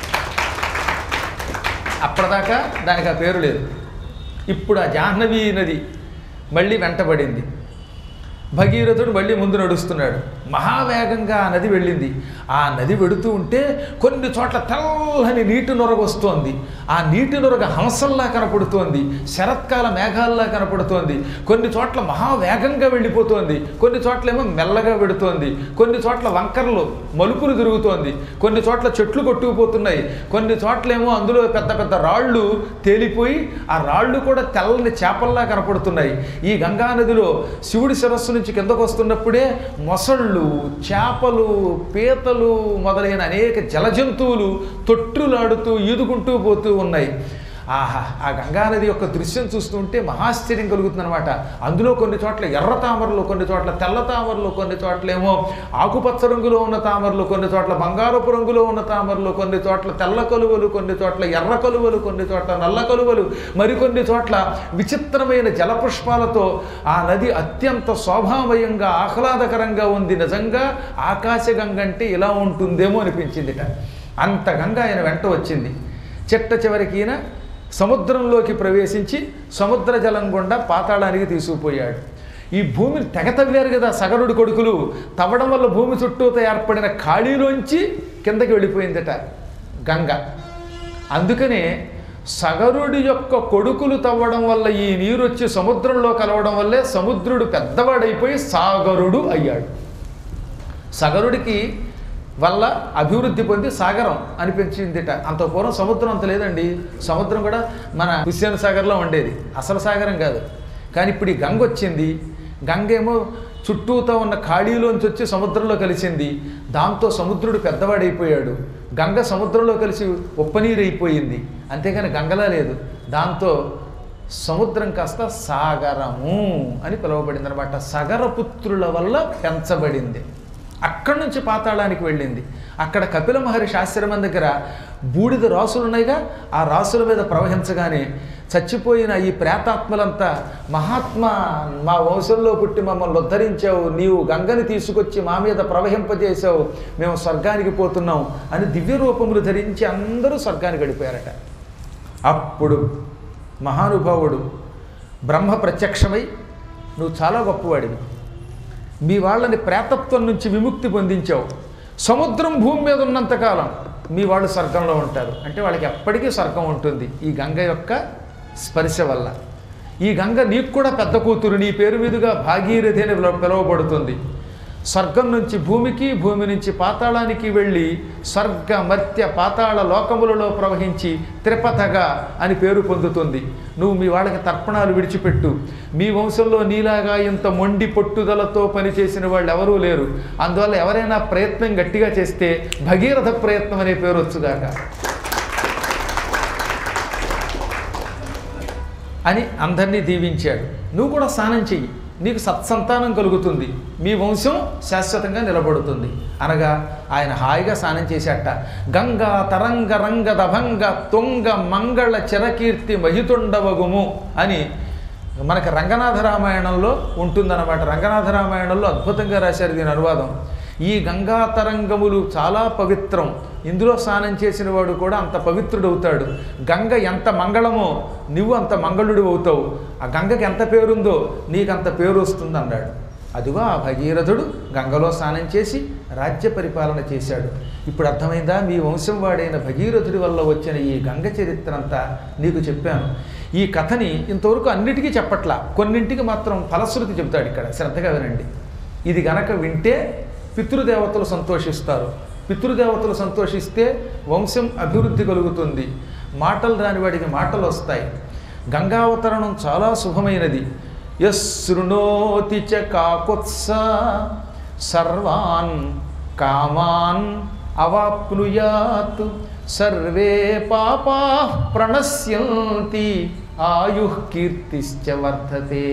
అప్పటిదాకా దానికి ఆ పేరు లేదు ఇప్పుడు ఆ జాహ్నవి నది మళ్ళీ వెంటబడింది భగీరథుడు మళ్ళీ ముందు నడుస్తున్నాడు మహావేగంగా ఆ నది వెళ్ళింది ఆ నది వెడుతూ ఉంటే కొన్ని చోట్ల తెల్లని నీటి నొరగ వస్తోంది ఆ నీటి నొరగ హంసల్లా కనపడుతోంది శరత్కాల మేఘాల్లా కనపడుతోంది కొన్ని చోట్ల మహావేగంగా వెళ్ళిపోతోంది కొన్ని చోట్ల ఏమో మెల్లగా వెడుతోంది కొన్ని చోట్ల వంకరలు మలుపులు తిరుగుతోంది కొన్ని చోట్ల చెట్లు కొట్టుకుపోతున్నాయి కొన్ని చోట్లేమో అందులో పెద్ద పెద్ద రాళ్ళు తేలిపోయి ఆ రాళ్ళు కూడా తెల్లని చేపల్లా కనపడుతున్నాయి ఈ గంగానదిలో శివుడి శిరస్సు నుంచి కిందకు వస్తున్నప్పుడే మొసళ్ళు చేపలు పీతలు మొదలైన అనేక జలజంతువులు తొట్టులాడుతూ ఈదుకుంటూ పోతూ ఉన్నాయి ఆహా ఆ గంగానది యొక్క దృశ్యం చూస్తుంటే మహాశ్చర్యం కలుగుతుందన్నమాట అందులో కొన్ని చోట్ల ఎర్ర తామరలు కొన్ని చోట్ల తెల్ల తామరలు కొన్ని చోట్ల ఏమో ఆకుపచ్చ రంగులో ఉన్న తామరలు కొన్ని చోట్ల బంగారపు రంగులో ఉన్న తామరలు కొన్ని చోట్ల తెల్ల కలువలు కొన్ని చోట్ల ఎర్ర కలువలు కొన్ని చోట్ల నల్ల కలువలు మరికొన్ని చోట్ల విచిత్రమైన జలపుష్పాలతో ఆ నది అత్యంత శోభామయంగా ఆహ్లాదకరంగా ఉంది నిజంగా ఆకాశగంగ అంటే ఇలా ఉంటుందేమో అనిపించిందిట అంత గంగ ఆయన వెంట వచ్చింది చిట్ట చివరికి ఈయన సముద్రంలోకి ప్రవేశించి సముద్ర జలం గుండా పాతాళానికి తీసుకుపోయాడు ఈ భూమిని తెగ తవ్వారు కదా సగరుడి కొడుకులు తవ్వడం వల్ల భూమి చుట్టూతో ఏర్పడిన ఖాళీలోంచి కిందకి వెళ్ళిపోయిందట గంగ అందుకనే సగరుడి యొక్క కొడుకులు తవ్వడం వల్ల ఈ నీరు వచ్చి సముద్రంలో కలవడం వల్లే సముద్రుడు పెద్దవాడైపోయి సాగరుడు అయ్యాడు సగరుడికి వల్ల అభివృద్ధి పొంది సాగరం అనిపించిందిట అంత పూర్వం సముద్రం అంత లేదండి సముద్రం కూడా మన హుస్సేన్ సాగర్లో ఉండేది అసలు సాగరం కాదు కానీ ఇప్పుడు ఈ గంగ వచ్చింది గంగ ఏమో చుట్టూతో ఉన్న ఖాళీలోంచి వచ్చి సముద్రంలో కలిసింది దాంతో సముద్రుడు పెద్దవాడైపోయాడు గంగ సముద్రంలో కలిసి ఉప్పనీరైపోయింది అంతేగాని గంగలా లేదు దాంతో సముద్రం కాస్త సాగరము అని పిలువబడింది అనమాట సగరపుత్రుల వల్ల పెంచబడింది అక్కడి నుంచి పాతాళానికి వెళ్ళింది అక్కడ కపిల మహర్షి ఆశ్రమం దగ్గర బూడిద రాసులు ఉన్నాయిగా ఆ రాసుల మీద ప్రవహించగానే చచ్చిపోయిన ఈ ప్రేతాత్మలంతా మహాత్మా మా వంశంలో పుట్టి మమ్మల్ని ఉద్ధరించావు నీవు గంగని తీసుకొచ్చి మా మీద ప్రవహింపజేసావు మేము స్వర్గానికి పోతున్నాం అని దివ్య రూపములు ధరించి అందరూ స్వర్గానికి గడిపోయారట అప్పుడు మహానుభావుడు బ్రహ్మ ప్రత్యక్షమై నువ్వు చాలా గొప్పవాడివి మీ వాళ్ళని ప్రేతత్వం నుంచి విముక్తి పొందించావు సముద్రం భూమి మీద ఉన్నంతకాలం మీ వాళ్ళు స్వర్గంలో ఉంటారు అంటే వాళ్ళకి ఎప్పటికీ స్వర్గం ఉంటుంది ఈ గంగ యొక్క స్పర్శ వల్ల ఈ గంగ నీకు కూడా పెద్ద కూతురు నీ పేరు మీదుగా భాగీరథి అని పిలవ- పిలువబడుతుంది స్వర్గం నుంచి భూమికి భూమి నుంచి పాతాళానికి వెళ్ళి స్వర్గ మర్త్య పాతాళ లోకములలో ప్రవహించి త్రిపథగా అని పేరు పొందుతుంది నువ్వు మీ వాళ్ళకి తర్పణాలు విడిచిపెట్టు మీ వంశంలో నీలాగా ఇంత మొండి పట్టుదలతో పనిచేసిన వాళ్ళు ఎవరూ లేరు అందువల్ల ఎవరైనా ప్రయత్నం గట్టిగా చేస్తే భగీరథ ప్రయత్నం అనే పేరు వచ్చుగాక అని అందరినీ దీవించాడు నువ్వు కూడా స్నానం చెయ్యి నీకు సత్సంతానం కలుగుతుంది మీ వంశం శాశ్వతంగా నిలబడుతుంది అనగా ఆయన హాయిగా స్నానం చేశాట గంగా తరంగ రంగ దభంగ తుంగ మంగళ చిరకీర్తి మహితుండవగుము అని మనకి రంగనాథ రామాయణంలో ఉంటుందన్నమాట రంగనాథ రామాయణంలో అద్భుతంగా రాశారు దీని అనువాదం ఈ గంగా తరంగములు చాలా పవిత్రం ఇందులో స్నానం చేసిన వాడు కూడా అంత పవిత్రుడవుతాడు గంగ ఎంత మంగళమో నువ్వు అంత మంగళుడు అవుతావు ఆ గంగకి ఎంత పేరుందో నీకు అంత పేరు వస్తుంది అన్నాడు అదిగో ఆ భగీరథుడు గంగలో స్నానం చేసి రాజ్య పరిపాలన చేశాడు ఇప్పుడు అర్థమైందా మీ వంశం వాడైన భగీరథుడి వల్ల వచ్చిన ఈ గంగ చరిత్ర అంతా నీకు చెప్పాను ఈ కథని ఇంతవరకు అన్నిటికీ చెప్పట్లా కొన్నింటికి మాత్రం ఫలశ్రుతి చెబుతాడు ఇక్కడ శ్రద్ధగా వినండి ఇది గనక వింటే పితృదేవతలు సంతోషిస్తారు పితృదేవతలు సంతోషిస్తే వంశం అభివృద్ధి కలుగుతుంది మాటలు రాని వాడికి మాటలు వస్తాయి గంగావతరణం చాలా శుభమైనది యశృణోతి చ కాకుత్స సర్వాన్ కామాన్ అవాప్నుయాత్ సర్వే పాపా ప్రణశ్యంతి ఆయు కీర్తిశ్చ వర్ధతే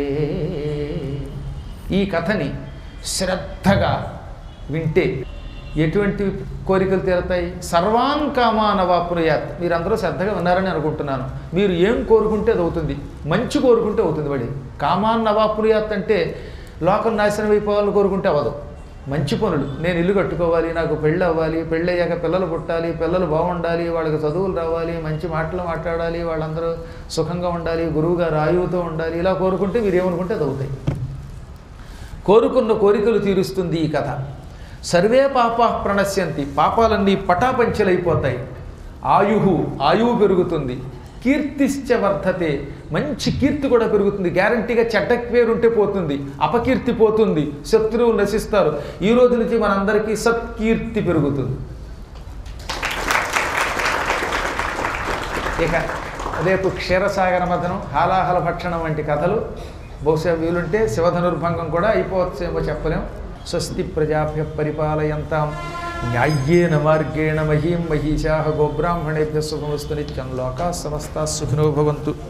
ఈ కథని శ్రద్ధగా వింటే ఎటువంటి కోరికలు తీరతాయి సర్వాన్ కామాన్ అవాప్నుయాత్ మీరందరూ శ్రద్ధగా విన్నారని అనుకుంటున్నాను మీరు ఏం కోరుకుంటే అది అవుతుంది మంచి కోరుకుంటే అవుతుంది వాడి కామాన్ అవాప్నుయాత్ అంటే లోకం నాశనం అయిపోవాలని కోరుకుంటే అవ్వదు మంచి పనులు నేను ఇల్లు కట్టుకోవాలి నాకు పెళ్ళి అవ్వాలి పెళ్ళి అయ్యాక పిల్లలు పుట్టాలి పిల్లలు బాగుండాలి వాళ్ళకి చదువులు రావాలి మంచి మాటలు మాట్లాడాలి వాళ్ళందరూ సుఖంగా ఉండాలి గురువుగారు ఆయువుతో ఉండాలి ఇలా కోరుకుంటే మీరు ఏమనుకుంటే అది అవుతాయి కోరుకున్న కోరికలు తీరుస్తుంది ఈ కథ సర్వే పాపా ప్రణశ్యంతి పాపాలన్నీ పటాపంచలైపోతాయి ఆయుహు ఆయువు పెరుగుతుంది కీర్తిశ్చ వర్ధతే మంచి కీర్తి కూడా పెరుగుతుంది గ్యారంటీగా చెడ్డ పేరు ఉంటే పోతుంది అపకీర్తి పోతుంది శత్రువులు నశిస్తారు ఈ రోజు నుంచి మనందరికీ సత్కీర్తి పెరుగుతుంది ఇక రేపు క్షీరసాగర మథనం హాలాహల భక్షణం వంటి కథలు బహుశా వీలుంటే శివధనుర్భంగం కూడా అయిపోవచ్చేమో చెప్పలేం స్వస్తి ప్రజాభ్య పరిపాలయంతాం న్యాయ్యేన మార్గేణ మహీం మహిషా గోబ్రాహ్మణేభ్య శుభమస్తు నిత్యం లోకా సమస్తా సుఖినో భవంతు